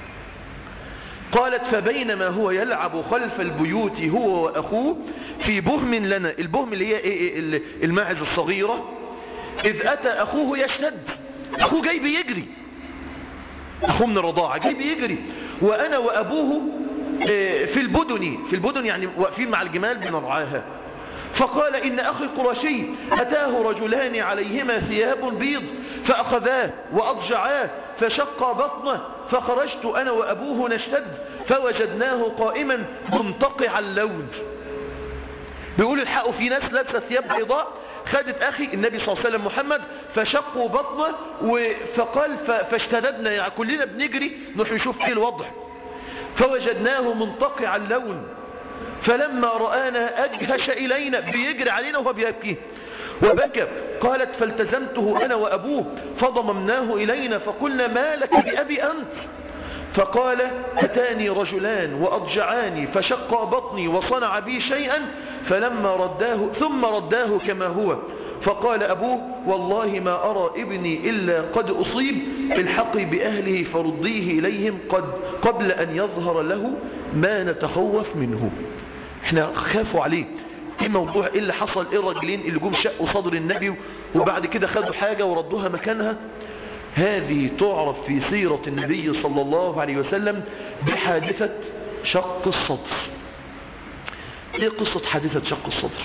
قالت فبينما هو يلعب خلف البيوت هو وأخوه في بهم لنا البهم اللي هي إيه الماعز الصغيرة إذ أتى أخوه يشتد أخوه جاي بيجري أخوه من الرضاعة جاي بيجري وأنا وأبوه في البدن في البدن يعني واقفين مع الجمال بنرعاها فقال إن أخي القرشي أتاه رجلان عليهما ثياب بيض فأخذاه وأضجعاه فشق بطنه فخرجت أنا وأبوه نشتد فوجدناه قائما منتقع اللون بيقول الحق في ناس لابسه ثياب بيضاء خدت أخي النبي صلى الله عليه وسلم محمد فشقوا بطنه فقال فاشتددنا يعني كلنا بنجري نروح نشوف ايه الوضع فوجدناه منتقع اللون فلما رآنا أجهش إلينا بيجري علينا وهو بيبكي وبكى قالت فالتزمته أنا وأبوه فضممناه إلينا فقلنا ما لك بأبي أنت فقال أتاني رجلان وأضجعاني فشق بطني وصنع بي شيئا فلما رداه ثم رداه كما هو فقال أبوه والله ما أرى ابني إلا قد أصيب الحقي بأهله فرديه إليهم قد قبل أن يظهر له ما نتخوف منه احنا خافوا عليه ايه موضوع ايه اللي حصل ايه الراجلين اللي جم شقوا صدر النبي وبعد كده خدوا حاجة وردوها مكانها هذه تعرف في سيرة النبي صلى الله عليه وسلم بحادثة شق الصدر ايه قصة حادثة شق الصدر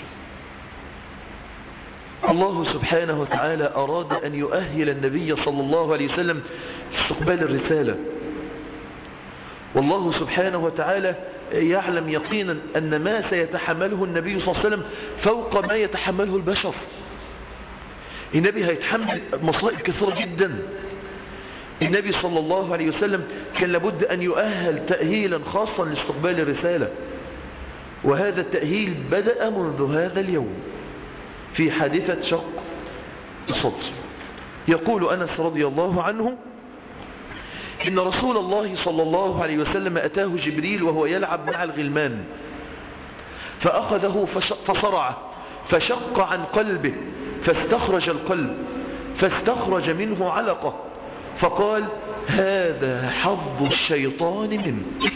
الله سبحانه وتعالى أراد أن يؤهل النبي صلى الله عليه وسلم استقبال الرسالة والله سبحانه وتعالى يعلم يقينا أن ما سيتحمله النبي صلى الله عليه وسلم فوق ما يتحمله البشر النبي هيتحمل مصائب كثيرة جدا النبي صلى الله عليه وسلم كان لابد أن يؤهل تأهيلا خاصا لاستقبال الرسالة وهذا التأهيل بدأ منذ هذا اليوم في حادثة شق الصدر يقول أنس رضي الله عنه إن رسول الله صلى الله عليه وسلم أتاه جبريل وهو يلعب مع الغلمان فأخذه فصرعه فشق عن قلبه فاستخرج القلب فاستخرج منه علقة فقال هذا حظ الشيطان منك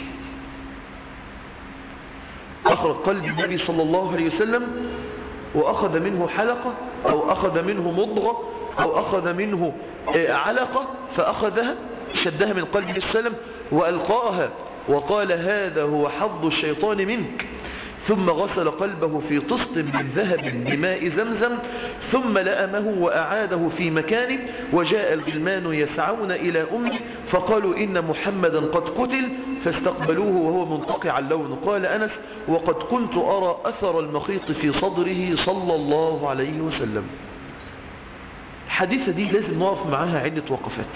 أخرج قلب النبي صلى الله عليه وسلم وأخذ منه حلقة أو أخذ منه مضغة أو أخذ منه علقة فأخذها شدها من قلب السلم وألقاها وقال هذا هو حظ الشيطان منك ثم غسل قلبه في طست من ذهب بماء زمزم ثم لأمه وأعاده في مكانه وجاء الغلمان يسعون إلى أمه فقالوا إن محمدا قد قتل فاستقبلوه وهو منتقع اللون قال أنس وقد كنت أرى أثر المخيط في صدره صلى الله عليه وسلم الحديثة دي لازم نقف معاها عدة وقفات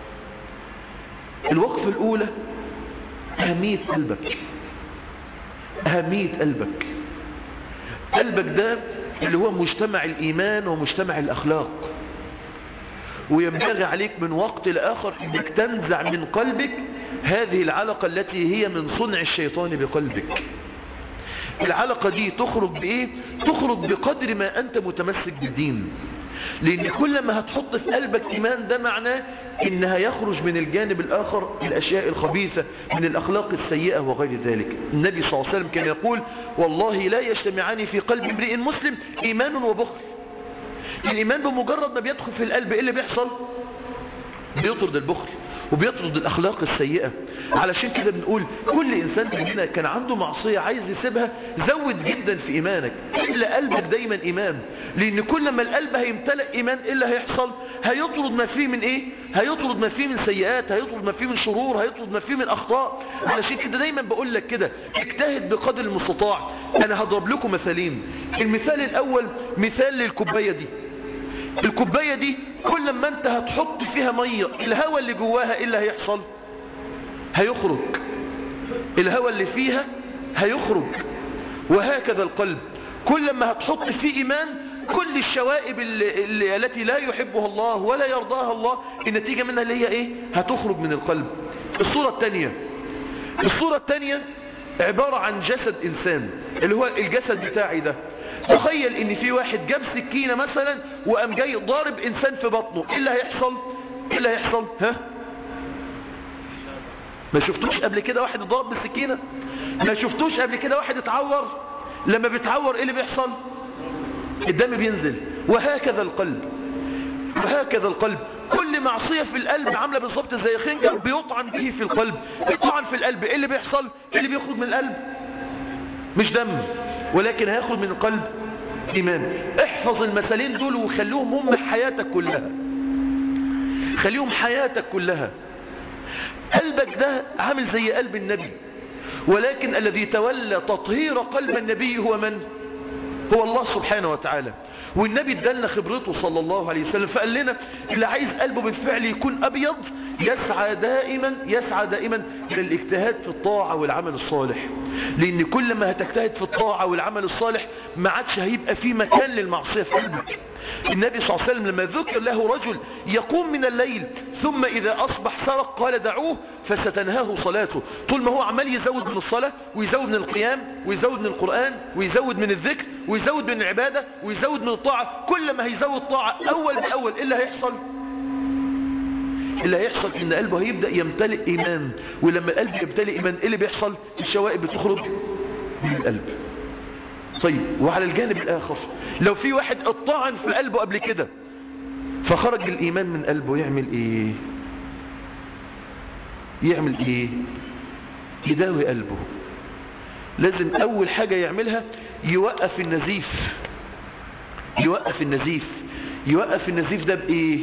الوقفة الأولى أهمية قلبك أهمية قلبك قلبك ده اللي هو مجتمع الإيمان ومجتمع الأخلاق وينبغي عليك من وقت لآخر أنك تنزع من قلبك هذه العلقة التي هي من صنع الشيطان بقلبك العلقة دي تخرج بإيه؟ تخرج بقدر ما أنت متمسك بالدين لأن كل ما هتحط في قلبك إيمان ده معناه إنها يخرج من الجانب الآخر الأشياء الخبيثة من الأخلاق السيئة وغير ذلك النبي صلى الله عليه وسلم كان يقول والله لا يجتمعان في قلب امرئ مسلم إيمان وبخل الإيمان بمجرد ما بيدخل في القلب إيه اللي بيحصل بيطرد البخل وبيطرد الأخلاق السيئة علشان كده بنقول كل إنسان مننا كان عنده معصية عايز يسيبها زود جدا في إيمانك إلا قلبك دايما إيمان لأن كل ما القلب هيمتلئ إيمان إيه اللي هيحصل هيطرد ما فيه من إيه هيطرد ما فيه من سيئات هيطرد ما فيه من شرور هيطرد ما فيه من أخطاء علشان كده دايما بقول لك كده اجتهد بقدر المستطاع أنا هضرب لكم مثالين المثال الأول مثال للكوباية دي الكوباية دي كل ما انت هتحط فيها مية الهواء اللي جواها ايه اللي هيحصل هيخرج الهواء اللي فيها هيخرج وهكذا القلب كل ما هتحط فيه ايمان كل الشوائب اللي اللي التي لا يحبها الله ولا يرضاها الله النتيجة منها اللي هي ايه هتخرج من القلب الصورة الثانية الصورة الثانية عبارة عن جسد انسان اللي هو الجسد بتاعي ده تخيل ان في واحد جاب سكينة مثلا وقام جاي ضارب انسان في بطنه ايه اللي هيحصل ايه اللي هيحصل ها ما شفتوش قبل كده واحد ضارب بالسكينة ما شفتوش قبل كده واحد اتعور لما بيتعور ايه اللي بيحصل الدم بينزل وهكذا القلب وهكذا القلب كل معصية في القلب عاملة بالظبط زي خنجر بيطعن به في القلب يطعن في القلب ايه اللي بيحصل ايه اللي بيخرج من القلب مش دم ولكن هيخرج من القلب إيمان احفظ المثالين دول وخليهم هم حياتك كلها خليهم حياتك كلها قلبك ده عامل زي قلب النبي ولكن الذي تولى تطهير قلب النبي هو من هو الله سبحانه وتعالى والنبي ادالنا خبرته صلى الله عليه وسلم فقال لنا اللي عايز قلبه بالفعل يكون أبيض يسعى دائما يسعى دائما إلى الاجتهاد في الطاعة والعمل الصالح لأن كل ما هتجتهد في الطاعة والعمل الصالح ما عادش هيبقى في مكان للمعصية في قلبك النبي صلى الله عليه وسلم لما ذكر له رجل يقوم من الليل ثم إذا أصبح سرق قال دعوه فستنهاه صلاته طول ما هو عمال يزود من الصلاة ويزود من القيام ويزود من القرآن ويزود من الذكر ويزود من العبادة ويزود من الطاعة كل ما هيزود طاعة أول بأول إيه اللي هيحصل اللي هيحصل ان قلبه هيبدأ يمتلئ ايمان ولما القلب يمتلئ ايمان ايه اللي بيحصل الشوائب بتخرج من القلب طيب وعلى الجانب الاخر لو في واحد اطعن في قلبه قبل كده فخرج الايمان من قلبه يعمل ايه يعمل ايه يداوي قلبه لازم اول حاجة يعملها يوقف النزيف يوقف النزيف يوقف النزيف ده بايه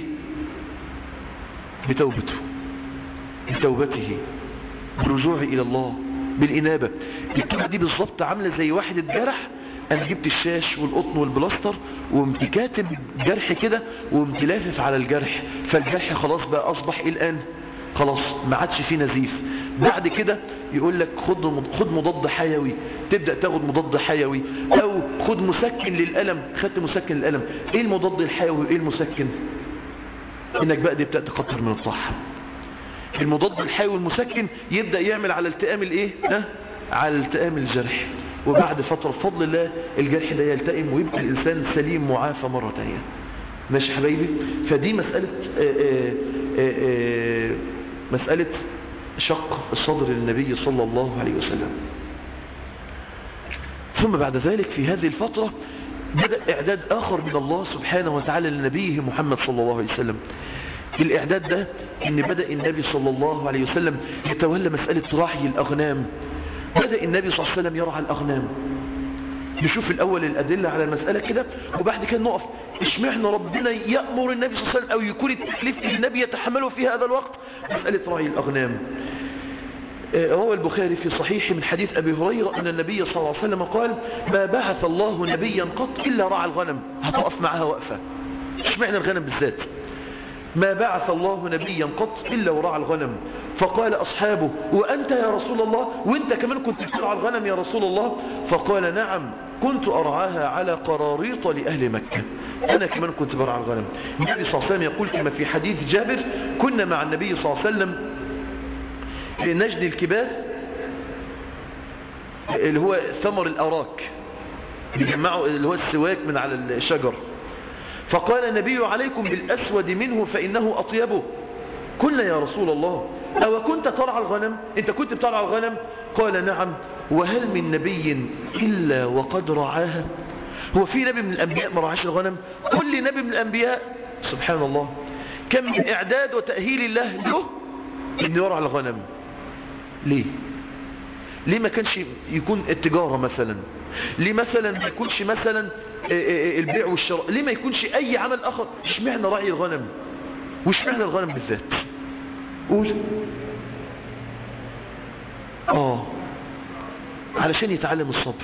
بتوبته بتوبته برجوعه الى الله بالانابة الكلمة دي بالظبط عاملة زي واحد اتجرح انا جبت الشاش والقطن والبلاستر وقمت كاتب جرح كده وقمت لافف على الجرح فالجرح خلاص بقى اصبح ايه الان خلاص ما عادش فيه نزيف بعد كده يقول لك خد خد مضاد حيوي تبدا تاخد مضاد حيوي او خد مسكن للالم خدت مسكن للالم ايه المضاد الحيوي وايه المسكن انك بقى تبدا تكتر من الصح المضاد الحيوي المسكن يبدا يعمل على التئام الايه ها على التئام الجرح وبعد فترة بفضل الله الجرح ده يلتئم ويبقى الإنسان سليم معافى مرة تانية ماشي حبايبي فدي مسألة آآ آآ آآ مسألة شق الصدر للنبي صلى الله عليه وسلم ثم بعد ذلك في هذه الفترة بدأ إعداد آخر من الله سبحانه وتعالى لنبيه محمد صلى الله عليه وسلم الإعداد ده إن بدأ النبي صلى الله عليه وسلم يتولى مسألة رعي الأغنام بدأ النبي صلى الله عليه وسلم يرعى الأغنام نشوف الأول الأدلة على المسألة كده وبعد كده نقف اشمعنا ربنا يأمر النبي صلى الله عليه وسلم أو يكون التكليف النبي يتحمله في هذا الوقت مسألة رعي الأغنام روى البخاري في صحيح من حديث أبي هريرة أن النبي صلى الله عليه وسلم قال ما بعث الله نبيا قط إلا رعى الغنم هتقف معها وقفة اشمعنا الغنم بالذات ما بعث الله نبيا قط إلا ورعى الغنم فقال أصحابه وأنت يا رسول الله وأنت كمان كنت ترعى الغنم يا رسول الله فقال نعم كنت أرعاها على قراريط لأهل مكة أنا كمان كنت برعى الغنم النبي صلى الله عليه وسلم يقول كما في حديث جابر كنا مع النبي صلى الله عليه وسلم في نجد الكباس اللي هو ثمر الأراك بيجمعوا اللي هو السواك من على الشجر فقال النبي عليكم بالأسود منه فإنه أطيبه قلنا يا رسول الله أو كنت ترعى الغنم أنت كنت بترعى الغنم قال نعم وهل من نبي إلا وقد رعاها هو في نبي من الأنبياء ما رعاش الغنم كل نبي من الأنبياء سبحان الله كم من إعداد وتأهيل الله له أن يرعى الغنم ليه ليه ما كانش يكون التجارة مثلا ليه مثلا ما يكونش مثلا البيع والشراء ليه ما يكونش اي عمل اخر اشمعنى رعي الغنم واشمعنى الغنم بالذات قول اه علشان يتعلم الصبر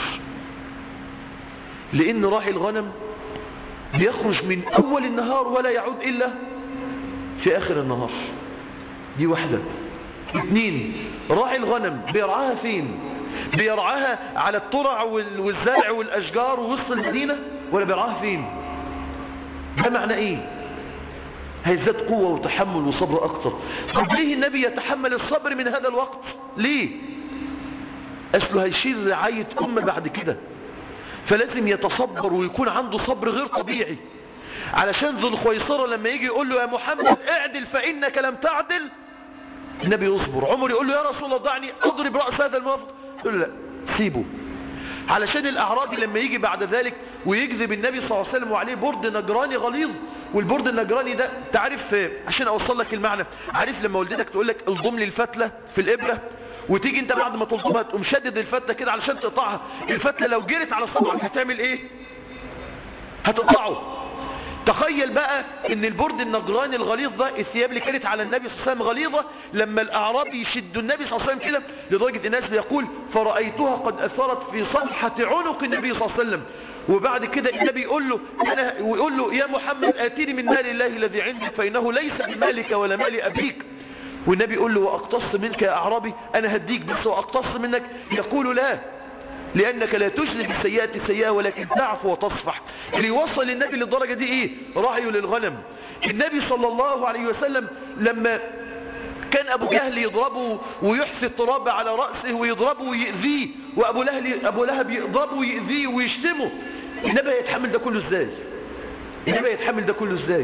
لان راعي الغنم بيخرج من اول النهار ولا يعود الا في اخر النهار دي واحدة اثنين راعي الغنم بيرعاها فين بيرعاها على الطرع والزرع والأشجار ووسط المدينة ولا بيرعاها فين ده معنى ايه هيزداد قوة وتحمل وصبر أكتر طب ليه النبي يتحمل الصبر من هذا الوقت ليه أصله هيشيل رعاية أمة بعد كده فلازم يتصبر ويكون عنده صبر غير طبيعي علشان ذو الخويصرة لما يجي يقول له يا محمد اعدل فإنك لم تعدل النبي يصبر عمر يقول له يا رسول الله دعني اضرب رأس هذا الموافق يقول له لا سيبه علشان الأعرابي لما يجي بعد ذلك ويكذب النبي صلى الله عليه وسلم وعليه برد نجراني غليظ والبرد النجراني ده تعرف عشان أوصل لك المعنى عارف لما والدتك تقول لك الضم لي الفتلة في الإبرة وتيجي انت بعد ما تلطمها تقوم شدد الفتلة كده علشان تقطعها الفتلة لو جرت على صبعك هتعمل ايه هتقطعه تخيل بقى ان البرد النجراني الغليظ ده الثياب اللي كانت على النبي صلى الله عليه وسلم غليظة لما الاعرابي يشدوا النبي صلى الله عليه وسلم كده لدرجة الناس بيقول فرأيتها قد اثرت في صفحة عنق النبي صلى الله عليه وسلم وبعد كده النبي يقول له أنا ويقول له يا محمد آتيني من مال الله الذي عندك فإنه ليس بمالك ولا مال أبيك والنبي يقول له وأقتص منك يا أعرابي أنا هديك بس وأقتص منك يقول لا لأنك لا تجلب السيئات السيئة ولكن تعفو وتصفح اللي يوصل النبي للدرجة دي إيه رعي للغنم النبي صلى الله عليه وسلم لما كان أبو جهل يضربه ويحثي التراب على رأسه ويضربه ويؤذيه وأبو لهب, أبو لهب يضربه ويؤذيه ويشتمه النبي يتحمل ده كله ازاي النبي يتحمل ده كله ازاي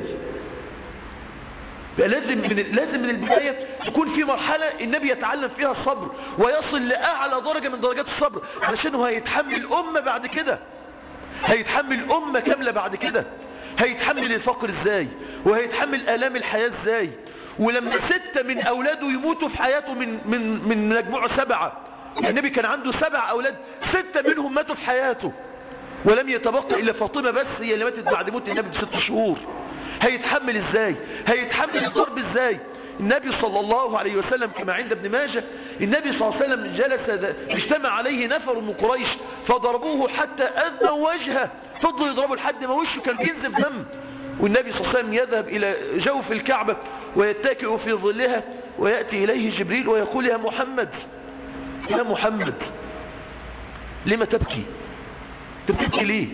بقى لازم من لازم من البداية تكون في مرحلة النبي يتعلم فيها الصبر ويصل لأعلى درجة من درجات الصبر علشان هو هيتحمل أمة بعد كده هيتحمل أمة كاملة بعد كده هيتحمل الفقر ازاي وهيتحمل آلام الحياة ازاي ولما ستة من أولاده يموتوا في حياته من, من, من مجموعة سبعة النبي كان عنده سبع أولاد ستة منهم ماتوا في حياته ولم يتبقى إلا فاطمة بس هي اللي ماتت بعد موت النبي بست شهور هيتحمل ازاي هيتحمل الضرب ازاي النبي صلى الله عليه وسلم كما عند ابن ماجه النبي صلى الله عليه وسلم جلس اجتمع عليه نفر من قريش فضربوه حتى أذنوا وجهه فضلوا يضربوا لحد ما وشه كان بينزف دم والنبي صلى الله عليه وسلم يذهب إلى جوف الكعبة ويتكئ في ظلها ويأتي إليه جبريل ويقول يا محمد يا محمد لما تبكي تبكي ليه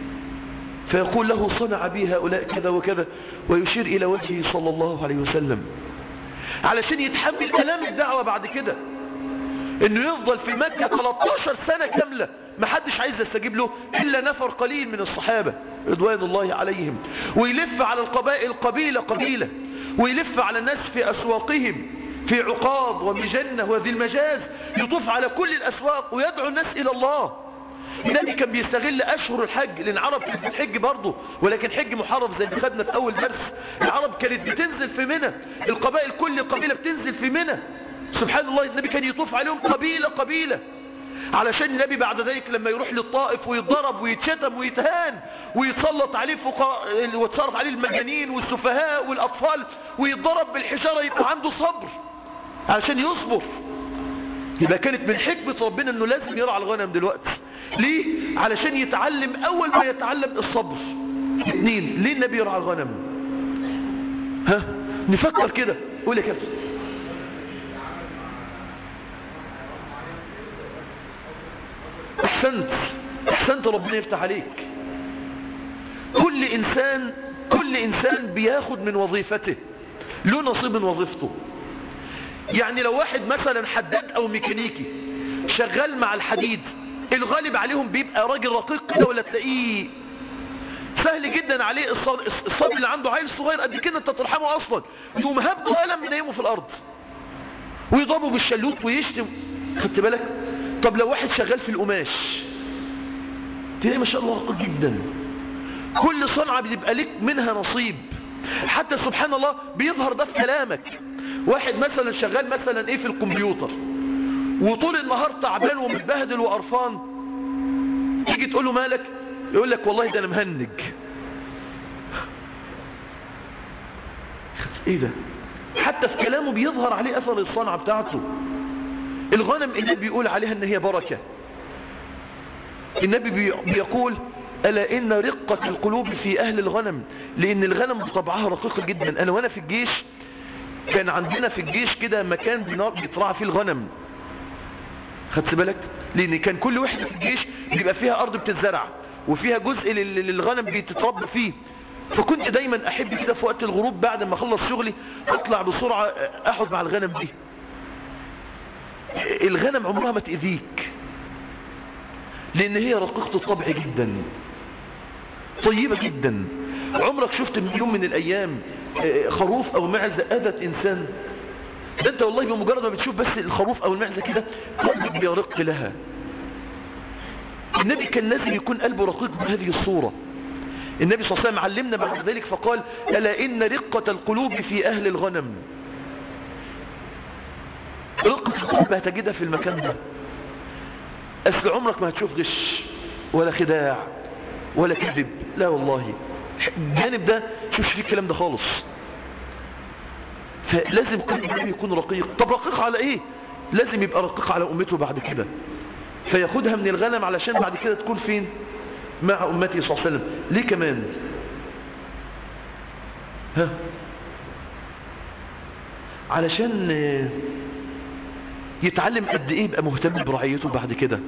فيقول له صنع بي هؤلاء كذا وكذا ويشير إلى وجهه صلى الله عليه وسلم علشان يتحمل ألام الدعوة بعد كده انه يفضل في مكة 13 سنة كاملة ما حدش عايز يستجيب له الا نفر قليل من الصحابة رضوان الله عليهم ويلف على القبائل قبيلة قبيلة ويلف على الناس في اسواقهم في عقاض ومجنة وذي المجاز يطوف على كل الاسواق ويدعو الناس الى الله النبي كان بيستغل اشهر الحج لان العرب كانت بتحج برضه ولكن حج محرم زي ما خدنا في اول درس العرب كانت بتنزل في منى القبائل كل قبيله بتنزل في منى سبحان الله النبي كان يطوف عليهم قبيله قبيله علشان النبي بعد ذلك لما يروح للطائف ويتضرب ويتشتم ويتهان ويتسلط عليه فقاء ويتسلط عليه المجانين والسفهاء والاطفال ويتضرب بالحجاره يبقى عنده صبر علشان يصبر يبقى كانت من حكمة ربنا انه لازم يرعى الغنم دلوقتي ليه؟ علشان يتعلم اول ما يتعلم الصبر اثنين ليه النبي يرعى الغنم ها نفكر كده قول يا كابتن احسنت احسنت ربنا يفتح عليك كل انسان كل انسان بياخد من وظيفته له نصيب من وظيفته يعني لو واحد مثلا حداد او ميكانيكي شغال مع الحديد الغالب عليهم بيبقى راجل رقيق كده ولا تلاقيه سهل جدا عليه الصبي اللي عنده عيل صغير قد كده انت ترحمه اصلا يقوم هبه قلم ينيمه في الارض ويضربه بالشلوت ويشتم خدت بالك طب لو واحد شغال في القماش تلاقيه ما شاء الله رقيق جدا كل صنعة بيبقى لك منها نصيب حتى سبحان الله بيظهر ده في كلامك واحد مثلا شغال مثلا ايه في الكمبيوتر وطول النهار تعبان ومتبهدل وقرفان تيجي تقول له مالك يقول لك والله ده انا مهنج ايه ده حتى في كلامه بيظهر عليه اثر الصنعة بتاعته الغنم النبي بيقول عليها ان هي بركة النبي بيقول ألا إن رقة القلوب في أهل الغنم لأن الغنم بطبعها رقيقة جدا أنا وأنا في الجيش كان عندنا في الجيش كده مكان بيطرع فيه الغنم خدت بالك لأن كان كل وحدة في الجيش بيبقى فيها أرض بتتزرع وفيها جزء للغنم بيتتربى فيه فكنت دايما أحب كده في وقت الغروب بعد ما أخلص شغلي أطلع بسرعة أحد مع الغنم دي الغنم عمرها ما تأذيك لأن هي رقيقة الطبع جدا طيبة جدا عمرك شفت من يوم من الأيام خروف أو معزة أذت إنسان ده أنت والله بمجرد ما بتشوف بس الخروف أو المعزة كده قلبك بيرق لها النبي كان لازم يكون قلبه رقيق بهذه الصورة النبي صلى الله عليه وسلم علمنا بعد ذلك فقال ألا إن رقة القلوب في أهل الغنم رقة القلب هتجدها في المكان ده أصل عمرك ما هتشوف غش ولا خداع ولا كذب لا والله الجانب ده شوفش فيه الكلام ده خالص فلازم كل النبي يكون رقيق طب رقيق على ايه لازم يبقى رقيق على امته بعد كده فياخدها من الغنم علشان بعد كده تكون فين مع امته صلى الله عليه وسلم ليه كمان ها علشان آه، يتعلم قد ايه يبقى مهتم برعيته بعد كده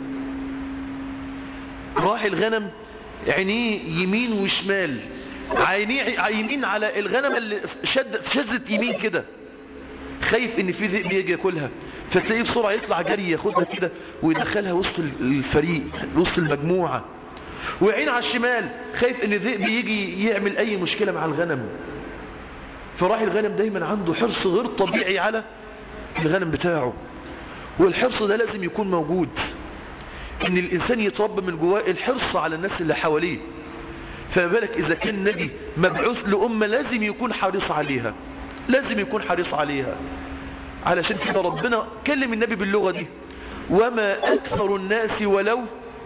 راعي الغنم عينيه يمين وشمال عينيه يمين على الغنم اللي شد شدت يمين كده خايف ان في ذئب يجي ياكلها فتلاقيه بسرعه يطلع جري ياخدها كده ويدخلها وسط الفريق وسط المجموعه وعين على الشمال خايف ان ذئب يجي يعمل اي مشكله مع الغنم فراعي الغنم دايما عنده حرص غير طبيعي على الغنم بتاعه والحرص ده لازم يكون موجود ان الانسان يتربى من جواه الحرص على الناس اللي حواليه فما بالك اذا كان نبي مبعوث لامه لازم يكون حريص عليها لازم يكون حريص عليها علشان كده ربنا كلم النبي باللغه دي وما اكثر الناس ولو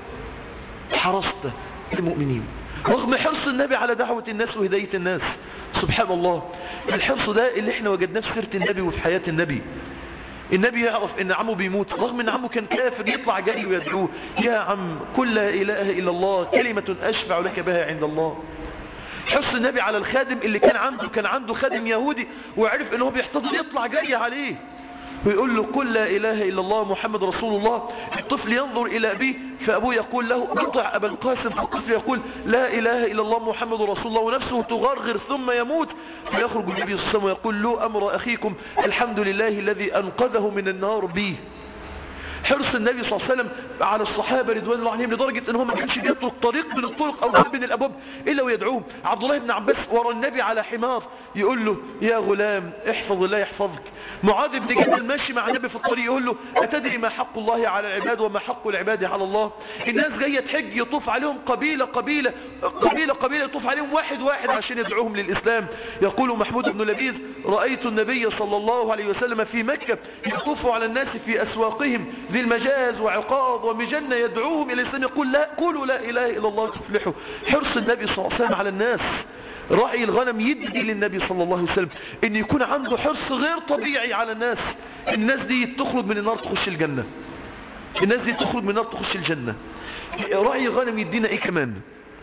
حرصت المؤمنين رغم حرص النبي على دعوة الناس وهداية الناس سبحان الله الحرص ده اللي احنا وجدناه في سيرة النبي وفي حياة النبي النبي يعرف ان عمه بيموت رغم ان عمه كان كافر يطلع جري ويدعوه يا عم كل لا اله الا الله كلمة اشفع لك بها عند الله حرص النبي على الخادم اللي كان عنده كان عنده خادم يهودي وعرف ان هو بيحتضر يطلع جري عليه ويقول له قل لا إله إلا الله محمد رسول الله الطفل ينظر إلى أبيه فأبوه يقول له اطع أبا القاسم فالطفل يقول لا إله إلا الله محمد رسول الله ونفسه تغرغر ثم يموت فيخرج النبي صلى الله عليه وسلم ويقول له أمر أخيكم الحمد لله الذي أنقذه من النار به حرص النبي صلى الله عليه وسلم على الصحابة رضوان الله عليهم لدرجة ان هو ما كانش بيطلق طريق من الطرق او باب من الابواب الا ويدعوهم عبد الله بن عباس ورا النبي على حمار يقول له يا غلام احفظ الله يحفظك معاذ بن جبل ماشي مع النبي في الطريق يقول له اتدري ما حق الله على العباد وما حق العباد على الله الناس جايه تحج يطوف عليهم قبيله قبيله قبيله قبيله يطوف عليهم واحد واحد عشان يدعوهم للاسلام يقول محمود بن لبيد رايت النبي صلى الله عليه وسلم في مكه يطوف على الناس في اسواقهم ذي المجاز وعقاض ومجنة يدعوهم إلى الإسلام يقول لا قولوا لا إله إلا الله تفلحوا حرص النبي صلى الله عليه وسلم على الناس راعي الغنم يدعي للنبي صلى الله عليه وسلم ان يكون عنده حرص غير طبيعي على الناس الناس دي تخرج من النار تخش الجنة الناس دي تخرج من النار تخش الجنة راعي الغنم يدينا ايه كمان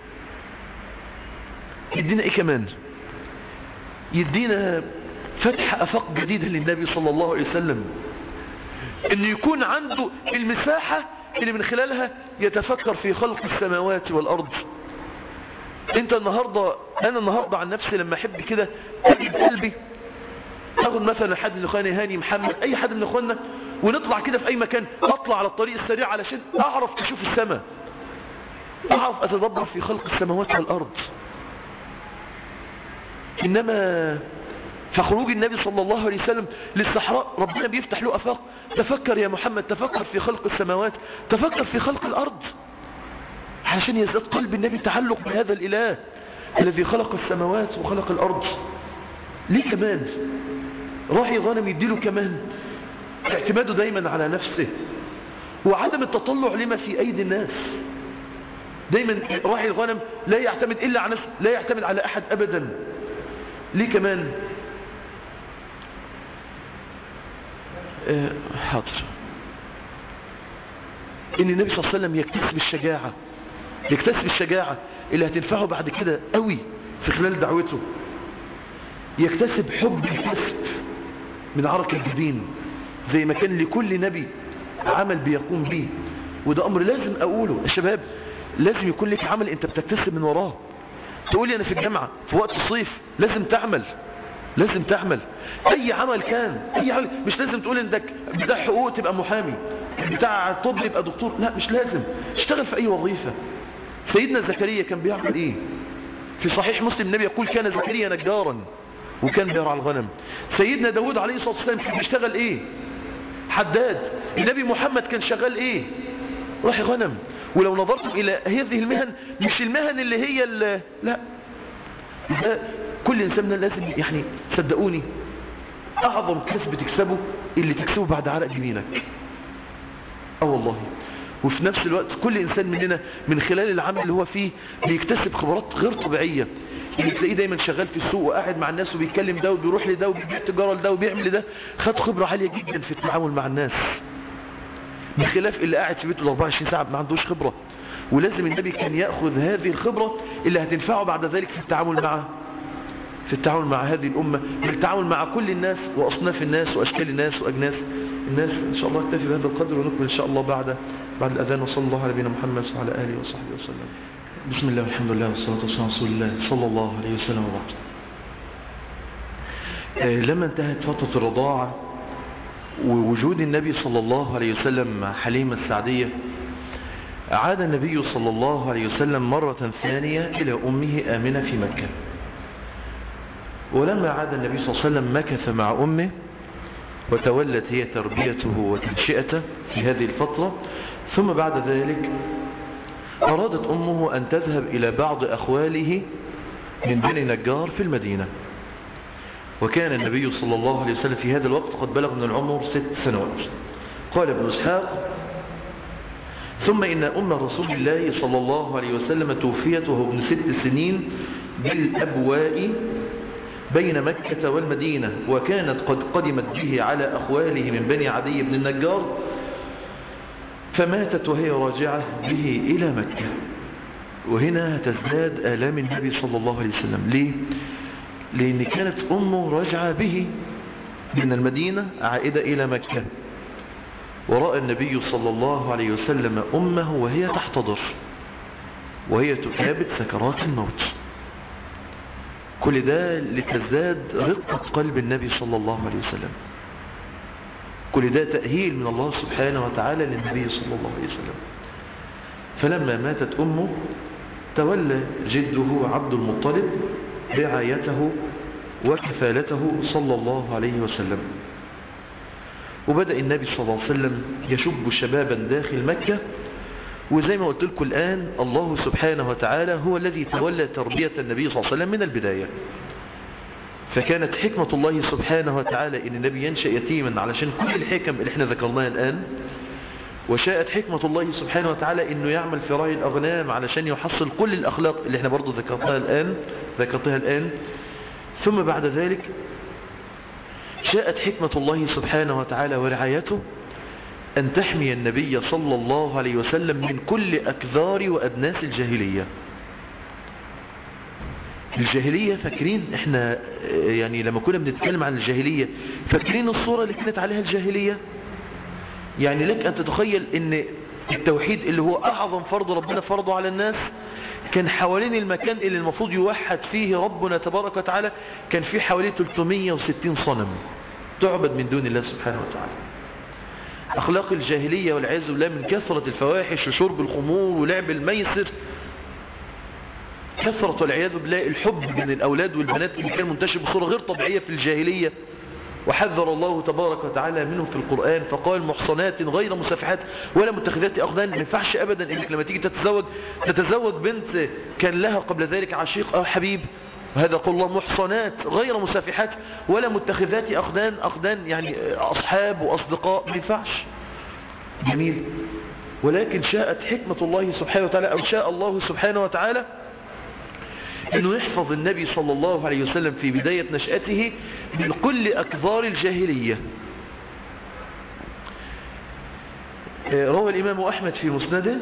يدينا ايه كمان يدينا فتح افاق جديدة للنبي صلى الله عليه وسلم ان يكون عنده المساحة اللي من خلالها يتفكر في خلق السماوات والارض انت النهاردة انا النهاردة عن نفسي لما احب كده اجد قلبي اخد مثلا حد من اخواني هاني محمد اي حد من اخواننا ونطلع كده في اي مكان اطلع على الطريق السريع علشان اعرف اشوف السماء اعرف اتدبر في خلق السماوات والارض انما فخروج النبي صلى الله عليه وسلم للصحراء ربنا بيفتح له افاق تفكر يا محمد تفكر في خلق السماوات تفكر في خلق الارض علشان يزداد قلب النبي تعلق بهذا الاله الذي خلق السماوات وخلق الارض ليه كمان راعي غنم يديله كمان اعتماده دايما على نفسه وعدم التطلع لما في ايدي الناس دايما راعي الغنم لا يعتمد الا على نفسه لا يعتمد على احد ابدا ليه كمان آه حاضر ان النبي صلى الله عليه وسلم يكتسب الشجاعة يكتسب الشجاعة اللي هتنفعه بعد كده قوي في خلال دعوته يكتسب حب الكسب من عرق الجبين زي ما كان لكل نبي عمل بيقوم به وده امر لازم اقوله يا شباب لازم يكون لك عمل انت بتكتسب من وراه تقولي انا في الجامعة في وقت الصيف لازم تعمل لازم تعمل اي عمل كان اي عمل مش لازم تقول انك بتاع حقوق تبقى محامي بتاع طب يبقى دكتور لا مش لازم اشتغل في اي وظيفة سيدنا زكريا كان بيعمل ايه في صحيح مسلم النبي يقول كان زكريا نجارا وكان بيرعى الغنم سيدنا داود عليه الصلاة والسلام كان بيشتغل ايه حداد النبي محمد كان شغال ايه راح غنم ولو نظرتم الى هذه المهن مش المهن اللي هي اللي لا ده كل انسان لازم يعني صدقوني اعظم كسب تكسبه اللي تكسبه بعد عرق جبينك اه والله وفي نفس الوقت كل انسان مننا من خلال العمل اللي هو فيه بيكتسب خبرات غير طبيعية اللي تلاقيه دايما شغال في السوق وقاعد مع الناس وبيتكلم ده وبيروح لده وبيبيع تجارة لده وبيعمل ده خد خبرة عالية جدا في التعامل مع الناس بخلاف اللي قاعد في بيته 24 ساعة ما عندوش خبرة ولازم النبي كان يأخذ هذه الخبرة اللي هتنفعه بعد ذلك في التعامل مع في التعامل مع هذه الأمة في التعامل مع كل الناس وأصناف الناس وأشكال الناس وأجناس الناس إن شاء الله اكتفي بهذا القدر ونكمل إن شاء الله بعد بعد الأذان وصلى الله على نبينا محمد وعلى آله وصحبه وسلم بسم الله والحمد لله والصلاة والسلام على رسول الله صلى الله عليه وسلم وبعد لما انتهت فترة الرضاعة ووجود النبي صلى الله عليه وسلم مع حليمة السعدية عاد النبي صلى الله عليه وسلم مرة ثانية إلى أمه آمنة في مكة ولما عاد النبي صلى الله عليه وسلم مكث مع أمه وتولت هي تربيته وتنشئته في هذه الفترة ثم بعد ذلك أرادت أمه أن تذهب إلى بعض أخواله من بني نجار في المدينة وكان النبي صلى الله عليه وسلم في هذا الوقت قد بلغ من العمر ست سنوات قال ابن إسحاق ثم إن أم رسول الله صلى الله عليه وسلم توفيت وهو ابن ست سنين بالأبواء بين مكة والمدينة وكانت قد قدمت به على أخواله من بني عدي بن النجار فماتت وهي راجعة به إلى مكة وهنا تزداد آلام النبي صلى الله عليه وسلم ليه؟ لأن كانت أمه راجعة به من المدينة عائدة إلى مكة ورأى النبي صلى الله عليه وسلم أمه وهي تحتضر وهي تكابد سكرات الموت كل ده لتزداد رقة قلب النبي صلى الله عليه وسلم كل ده تأهيل من الله سبحانه وتعالى للنبي صلى الله عليه وسلم فلما ماتت أمه تولى جده عبد المطلب رعايته وكفالته صلى الله عليه وسلم وبدأ النبي صلى الله عليه وسلم يشب شبابا داخل مكة وزي ما قلت لكم الآن الله سبحانه وتعالى هو الذي تولى تربية النبي صلى الله عليه وسلم من البداية فكانت حكمة الله سبحانه وتعالى ان النبي ينشأ يتيما علشان كل الحكم اللي احنا ذكرناها الآن وشاءت حكمة الله سبحانه وتعالى انه يعمل في راي الاغنام علشان يحصل كل الاخلاق اللي احنا برضو ذكرتها الآن ذكرتها الآن ثم بعد ذلك شاءت حكمة الله سبحانه وتعالى ورعايته أن تحمي النبي صلى الله عليه وسلم من كل أكذار وأدناس الجاهلية الجاهلية فاكرين احنا يعني لما كنا بنتكلم عن الجاهلية فاكرين الصورة اللي كانت عليها الجاهلية يعني لك أن تتخيل ان التوحيد اللي هو أعظم فرض ربنا فرضه على الناس كان حوالين المكان اللي المفروض يوحد فيه ربنا تبارك وتعالى كان فيه حوالي 360 صنم تعبد من دون الله سبحانه وتعالى أخلاق الجاهلية والعياذ بالله من كثرة الفواحش وشرب الخمور ولعب الميسر كثرة والعياذ بالله الحب بين الأولاد والبنات اللي كان منتشر بصورة غير طبيعية في الجاهلية وحذر الله تبارك وتعالى منه في القرآن فقال محصنات غير مسافحات ولا متخذات أخذان ما ينفعش أبدا إنك لما تيجي تتزوج تتزوج بنت كان لها قبل ذلك عشيق أو حبيب وهذا قول الله محصنات غير مسافحات ولا متخذات أخدان أخدان يعني أصحاب وأصدقاء ما ينفعش جميل ولكن شاءت حكمة الله سبحانه وتعالى أو شاء الله سبحانه وتعالى أنه يحفظ النبي صلى الله عليه وسلم في بداية نشأته من كل أكبار الجاهلية روى الإمام أحمد في مسنده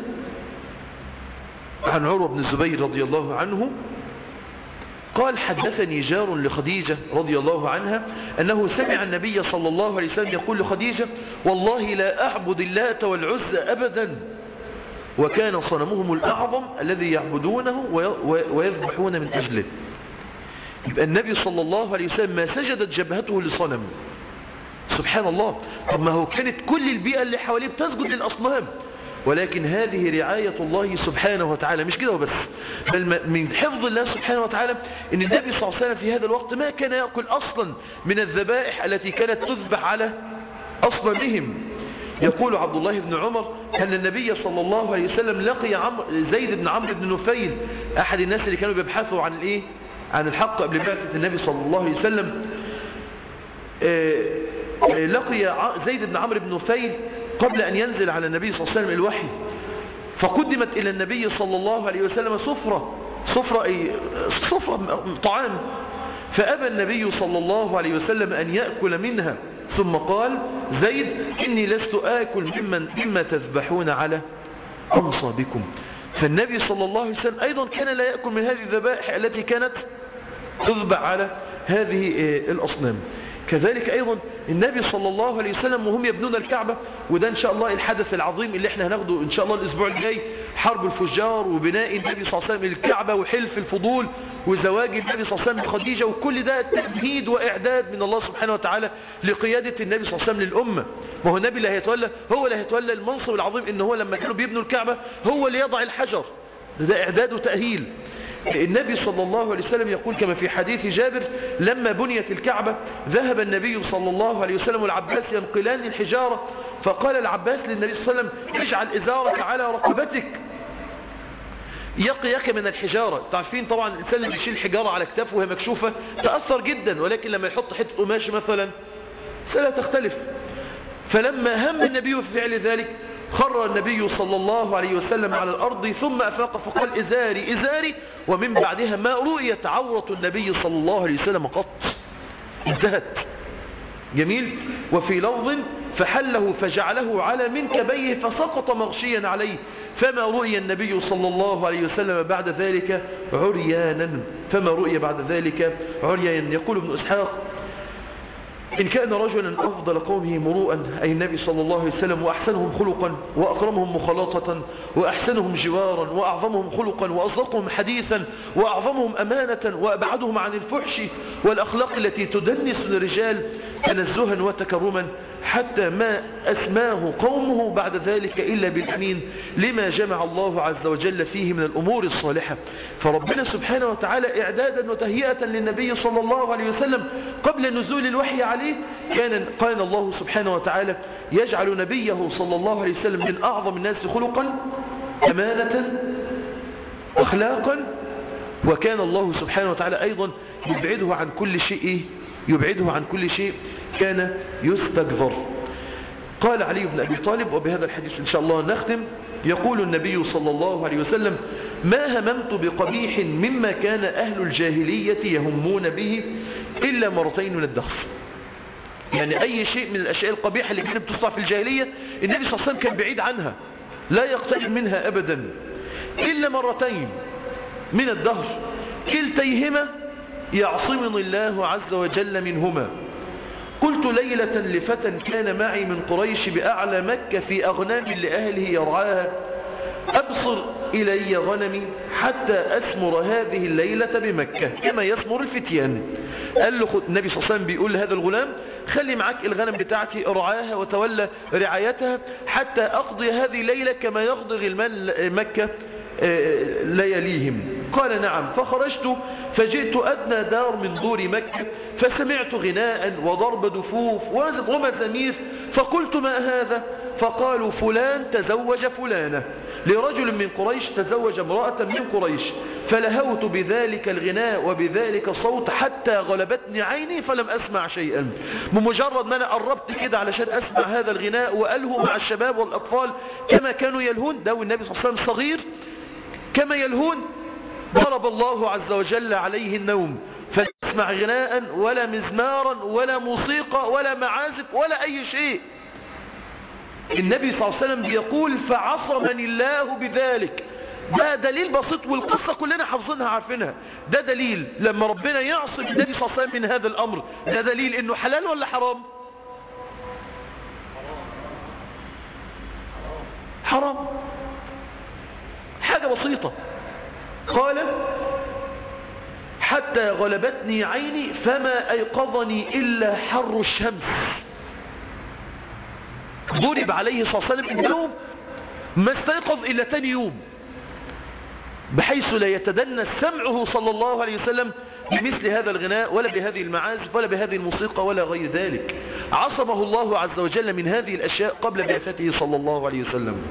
عن عروة بن الزبير رضي الله عنه قال حدثني جار لخديجة رضي الله عنها أنه سمع النبي صلى الله عليه وسلم يقول لخديجة والله لا أعبد اللات والعزى أبدا وكان صنمهم الأعظم الذي يعبدونه ويذبحون من أجله يبقى النبي صلى الله عليه وسلم ما سجدت جبهته لصنم سبحان الله طب ما هو كانت كل البيئة اللي حواليه بتسجد للأصنام ولكن هذه رعاية الله سبحانه وتعالى مش كده وبس بل من حفظ الله سبحانه وتعالى ان النبي صلى الله عليه وسلم في هذا الوقت ما كان يأكل أصلا من الذبائح التي كانت تذبح على أصنامهم يقول عبد الله بن عمر أن النبي صلى الله عليه وسلم لقي عمر زيد بن عمرو بن نفيل أحد الناس اللي كانوا بيبحثوا عن الإيه عن الحق قبل بعثة النبي صلى الله عليه وسلم لقي زيد بن عمرو بن نفيل قبل أن ينزل على النبي صلى الله عليه وسلم الوحي فقدمت إلى النبي صلى الله عليه وسلم صفرة صفرة, أي صفرة طعام فأبى النبي صلى الله عليه وسلم أن يأكل منها ثم قال زيد إني لست آكل ممن مما تذبحون على أنصابكم فالنبي صلى الله عليه وسلم أيضا كان لا يأكل من هذه الذبائح التي كانت تذبح على هذه الأصنام كذلك أيضا النبي صلى الله عليه وسلم وهم يبنون الكعبة وده إن شاء الله الحدث العظيم اللي احنا هناخده إن شاء الله الأسبوع الجاي حرب الفجار وبناء النبي صلى الله عليه وسلم الكعبة وحلف الفضول وزواج النبي صلى الله عليه وسلم بخديجة وكل ده تمهيد وإعداد من الله سبحانه وتعالى لقيادة النبي صلى الله عليه وسلم للأمة ما هو النبي اللي هيتولى هو اللي هيتولى المنصب العظيم إن هو لما كانوا بيبنوا الكعبة هو اللي يضع الحجر ده إعداد وتأهيل النبي صلى الله عليه وسلم يقول كما في حديث جابر لما بنيت الكعبة ذهب النبي صلى الله عليه وسلم والعباس ينقلان الحجارة فقال العباس للنبي صلى الله عليه وسلم اجعل إزارك على رقبتك يقيك من الحجارة تعرفين طبعا الإنسان اللي يشيل حجارة على كتافه وهي مكشوفة تأثر جدا ولكن لما يحط حتة قماش مثلا سلا تختلف فلما هم النبي في فعل ذلك خر النبي صلى الله عليه وسلم على الأرض ثم أفاق فقال إزاري إزاري ومن بعدها ما رؤيت عورة النبي صلى الله عليه وسلم قط انتهت جميل وفي لفظ فحله فجعله على منكبيه فسقط مغشيا عليه فما رؤي النبي صلى الله عليه وسلم بعد ذلك عريانا فما رؤي بعد ذلك عريانا يقول ابن إسحاق إن كان رجلا أفضل قومه مروءا أي النبي صلى الله عليه وسلم وأحسنهم خلقا وأكرمهم مخالطة وأحسنهم جوارا وأعظمهم خلقا وأصدقهم حديثا وأعظمهم أمانة وأبعدهم عن الفحش والأخلاق التي تدنس الرجال تنزها وتكرما حتى ما أسماه قومه بعد ذلك إلا بالأمين لما جمع الله عز وجل فيه من الأمور الصالحة فربنا سبحانه وتعالى إعدادا وتهيئة للنبي صلى الله عليه وسلم قبل نزول الوحي عليه كان قال الله سبحانه وتعالى يجعل نبيه صلى الله عليه وسلم من أعظم الناس خلقا أمانة أخلاقا وكان الله سبحانه وتعالى أيضا يبعده عن كل شيء يبعده عن كل شيء كان يستكبر قال علي بن أبي طالب وبهذا الحديث إن شاء الله نختم يقول النبي صلى الله عليه وسلم ما هممت بقبيح مما كان أهل الجاهلية يهمون به إلا مرتين من الدهر يعني أي شيء من الأشياء القبيحة اللي كانت تصنع في الجاهلية النبي صلى الله عليه وسلم كان بعيد عنها لا يقترب منها أبدا إلا مرتين من الدهر كلتيهما يعصمني الله عز وجل منهما قلت ليلة لفتى كان معي من قريش بأعلى مكة في أغنام لأهله يرعاها أبصر إلي غنمي حتى أسمر هذه الليلة بمكة كما يسمر الفتيان قال له خد النبي صلى الله عليه وسلم بيقول لهذا الغلام خلي معك الغنم بتاعتي ارعاها وتولى رعايتها حتى أقضي هذه الليلة كما يقضي غلمان مكة لياليهم قال نعم فخرجت فجئت أدنى دار من دور مكة فسمعت غناء وضرب دفوف ومزامير فقلت ما هذا فقالوا فلان تزوج فلانة لرجل من قريش تزوج امرأة من قريش فلهوت بذلك الغناء وبذلك الصوت حتى غلبتني عيني فلم أسمع شيئا بمجرد ما أنا قربت كده علشان أسمع هذا الغناء وألهو مع الشباب والأطفال كما كانوا يلهون ده والنبي صلى الله عليه وسلم صغير كما يلهون ضرب الله عز وجل عليه النوم فلا يسمع غناء ولا مزمارا ولا موسيقى ولا معازف ولا أي شيء النبي صلى الله عليه وسلم بيقول فعصمني الله بذلك ده دليل بسيط والقصة كلنا حافظينها عارفينها ده دليل لما ربنا يعصم النبي صلى الله عليه وسلم من هذا الأمر ده دليل انه حلال ولا حرام حرام حاجة بسيطة قال حتى غلبتني عيني فما أيقظني إلا حر الشمس ضرب عليه صلى الله عليه وسلم النوم ما استيقظ إلا تاني يوم بحيث لا يتدنى سمعه صلى الله عليه وسلم بمثل هذا الغناء ولا بهذه المعازف ولا بهذه الموسيقى ولا غير ذلك عصمه الله عز وجل من هذه الأشياء قبل بعثته صلى الله عليه وسلم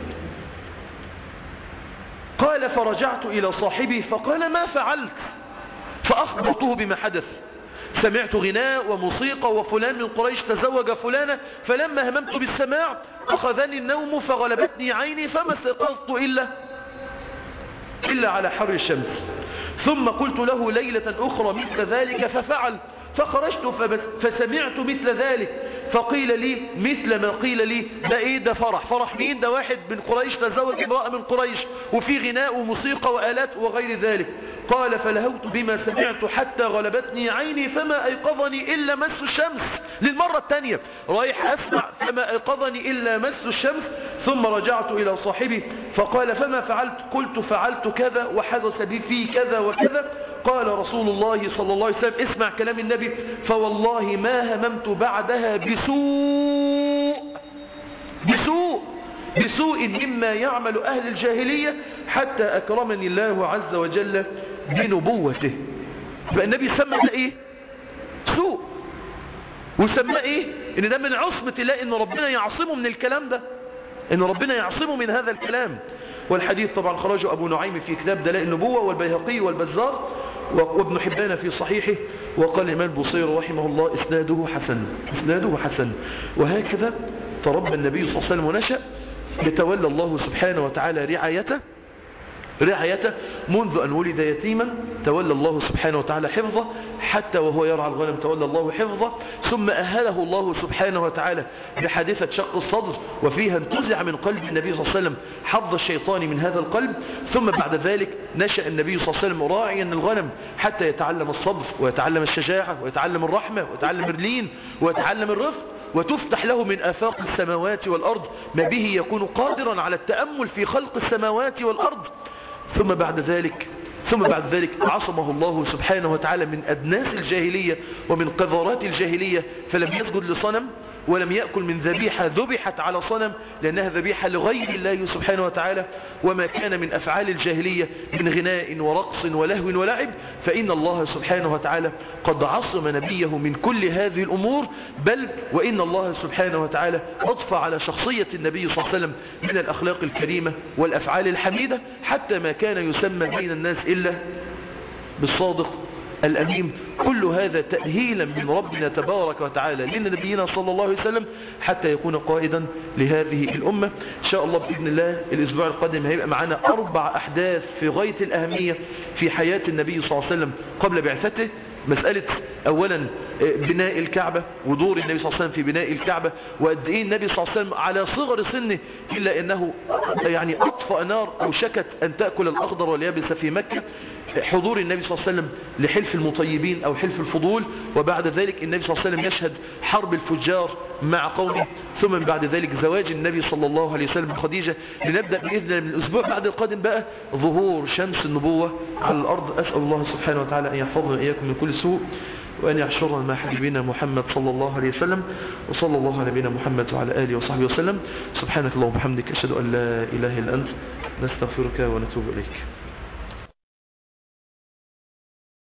قال فرجعت إلى صاحبي فقال ما فعلت فأخبرته بما حدث سمعت غناء وموسيقى وفلان من قريش تزوج فلانة فلما هممت بالسماع أخذني النوم فغلبتني عيني فما استيقظت إلا إلا على حر الشمس ثم قلت له ليلة أخرى مثل ذلك ففعل فخرجت فسمعت مثل ذلك فقيل لي مثل ما قيل لي ده ايه ده فرح فرح مين ده واحد من قريش تزوج امرأة من قريش وفي غناء وموسيقى وآلات وغير ذلك قال فلهوت بما سمعت حتى غلبتني عيني فما أيقظني إلا مس الشمس للمرة الثانية رايح أسمع فما أيقظني إلا مس الشمس ثم رجعت إلى صاحبي فقال فما فعلت قلت فعلت كذا وحدث بي في كذا وكذا قال رسول الله صلى الله عليه وسلم اسمع كلام النبي فوالله ما هممت بعدها بسوء بسوء بسوء مما يعمل أهل الجاهلية حتى أكرمني الله عز وجل بنبوته فالنبي سمى ده إيه سوء وسمى إيه إن ده من عصمة الله إن ربنا يعصمه من الكلام ده إن ربنا يعصمه من هذا الكلام والحديث طبعا خرجه أبو نعيم في كتاب دلائل النبوة والبيهقي والبزار وابن حبان في صحيحه وقال الإمام بصير رحمه الله إسناده حسن إسناده حسن وهكذا تربى النبي صلى الله عليه وسلم ونشأ يتولى الله سبحانه وتعالى رعايته رعايته منذ أن ولد يتيما تولى الله سبحانه وتعالى حفظه حتى وهو يرعى الغنم تولى الله حفظه ثم أهله الله سبحانه وتعالى بحادثة شق الصدر وفيها انتزع من قلب النبي صلى الله عليه وسلم حظ الشيطان من هذا القلب ثم بعد ذلك نشأ النبي صلى الله عليه وسلم راعيا الغنم حتى يتعلم الصبر ويتعلم الشجاعة ويتعلم الرحمة ويتعلم الرلين ويتعلم الرفق وتفتح له من آفاق السماوات والأرض ما به يكون قادرا على التأمل في خلق السماوات والأرض ثم بعد ذلك ثم بعد ذلك عصمه الله سبحانه وتعالى من أدناس الجاهلية ومن قذرات الجاهلية فلم يسجد لصنم ولم يأكل من ذبيحة ذبحت على صنم لأنها ذبيحة لغير الله سبحانه وتعالى وما كان من أفعال الجاهلية من غناء ورقص ولهو ولعب فإن الله سبحانه وتعالى قد عصم نبيه من كل هذه الأمور بل وإن الله سبحانه وتعالى أضفى على شخصية النبي صلى الله عليه وسلم من الأخلاق الكريمة والأفعال الحميدة حتى ما كان يسمى بين الناس إلا بالصادق الأمين كل هذا تأهيلا من ربنا تبارك وتعالى لنبينا صلى الله عليه وسلم حتى يكون قائدا لهذه الأمة إن شاء الله بإذن الله الأسبوع القادم هيبقى معنا أربع أحداث في غاية الأهمية في حياة النبي صلى الله عليه وسلم قبل بعثته مسألة أولا بناء الكعبة ودور النبي صلى الله عليه وسلم في بناء الكعبة وقد إيه النبي صلى الله عليه وسلم على صغر سنه إلا أنه يعني أطفأ نار أو شكت أن تأكل الأخضر واليابس في مكة حضور النبي صلى الله عليه وسلم لحلف المطيبين أو حلف الفضول وبعد ذلك النبي صلى الله عليه وسلم يشهد حرب الفجار مع قومه ثم من بعد ذلك زواج النبي صلى الله عليه وسلم بخديجة لنبدأ بإذن الله من الأسبوع بعد القادم بقى ظهور شمس النبوة على الأرض أسأل الله سبحانه وتعالى أن يحفظنا إياكم من كل سوء وأن يحشرنا مع حبيبنا محمد صلى الله عليه وسلم وصلى الله على نبينا محمد وعلى آله وصحبه وسلم سبحانك اللهم وبحمدك أشهد أن لا إله إلا أنت نستغفرك ونتوب إليك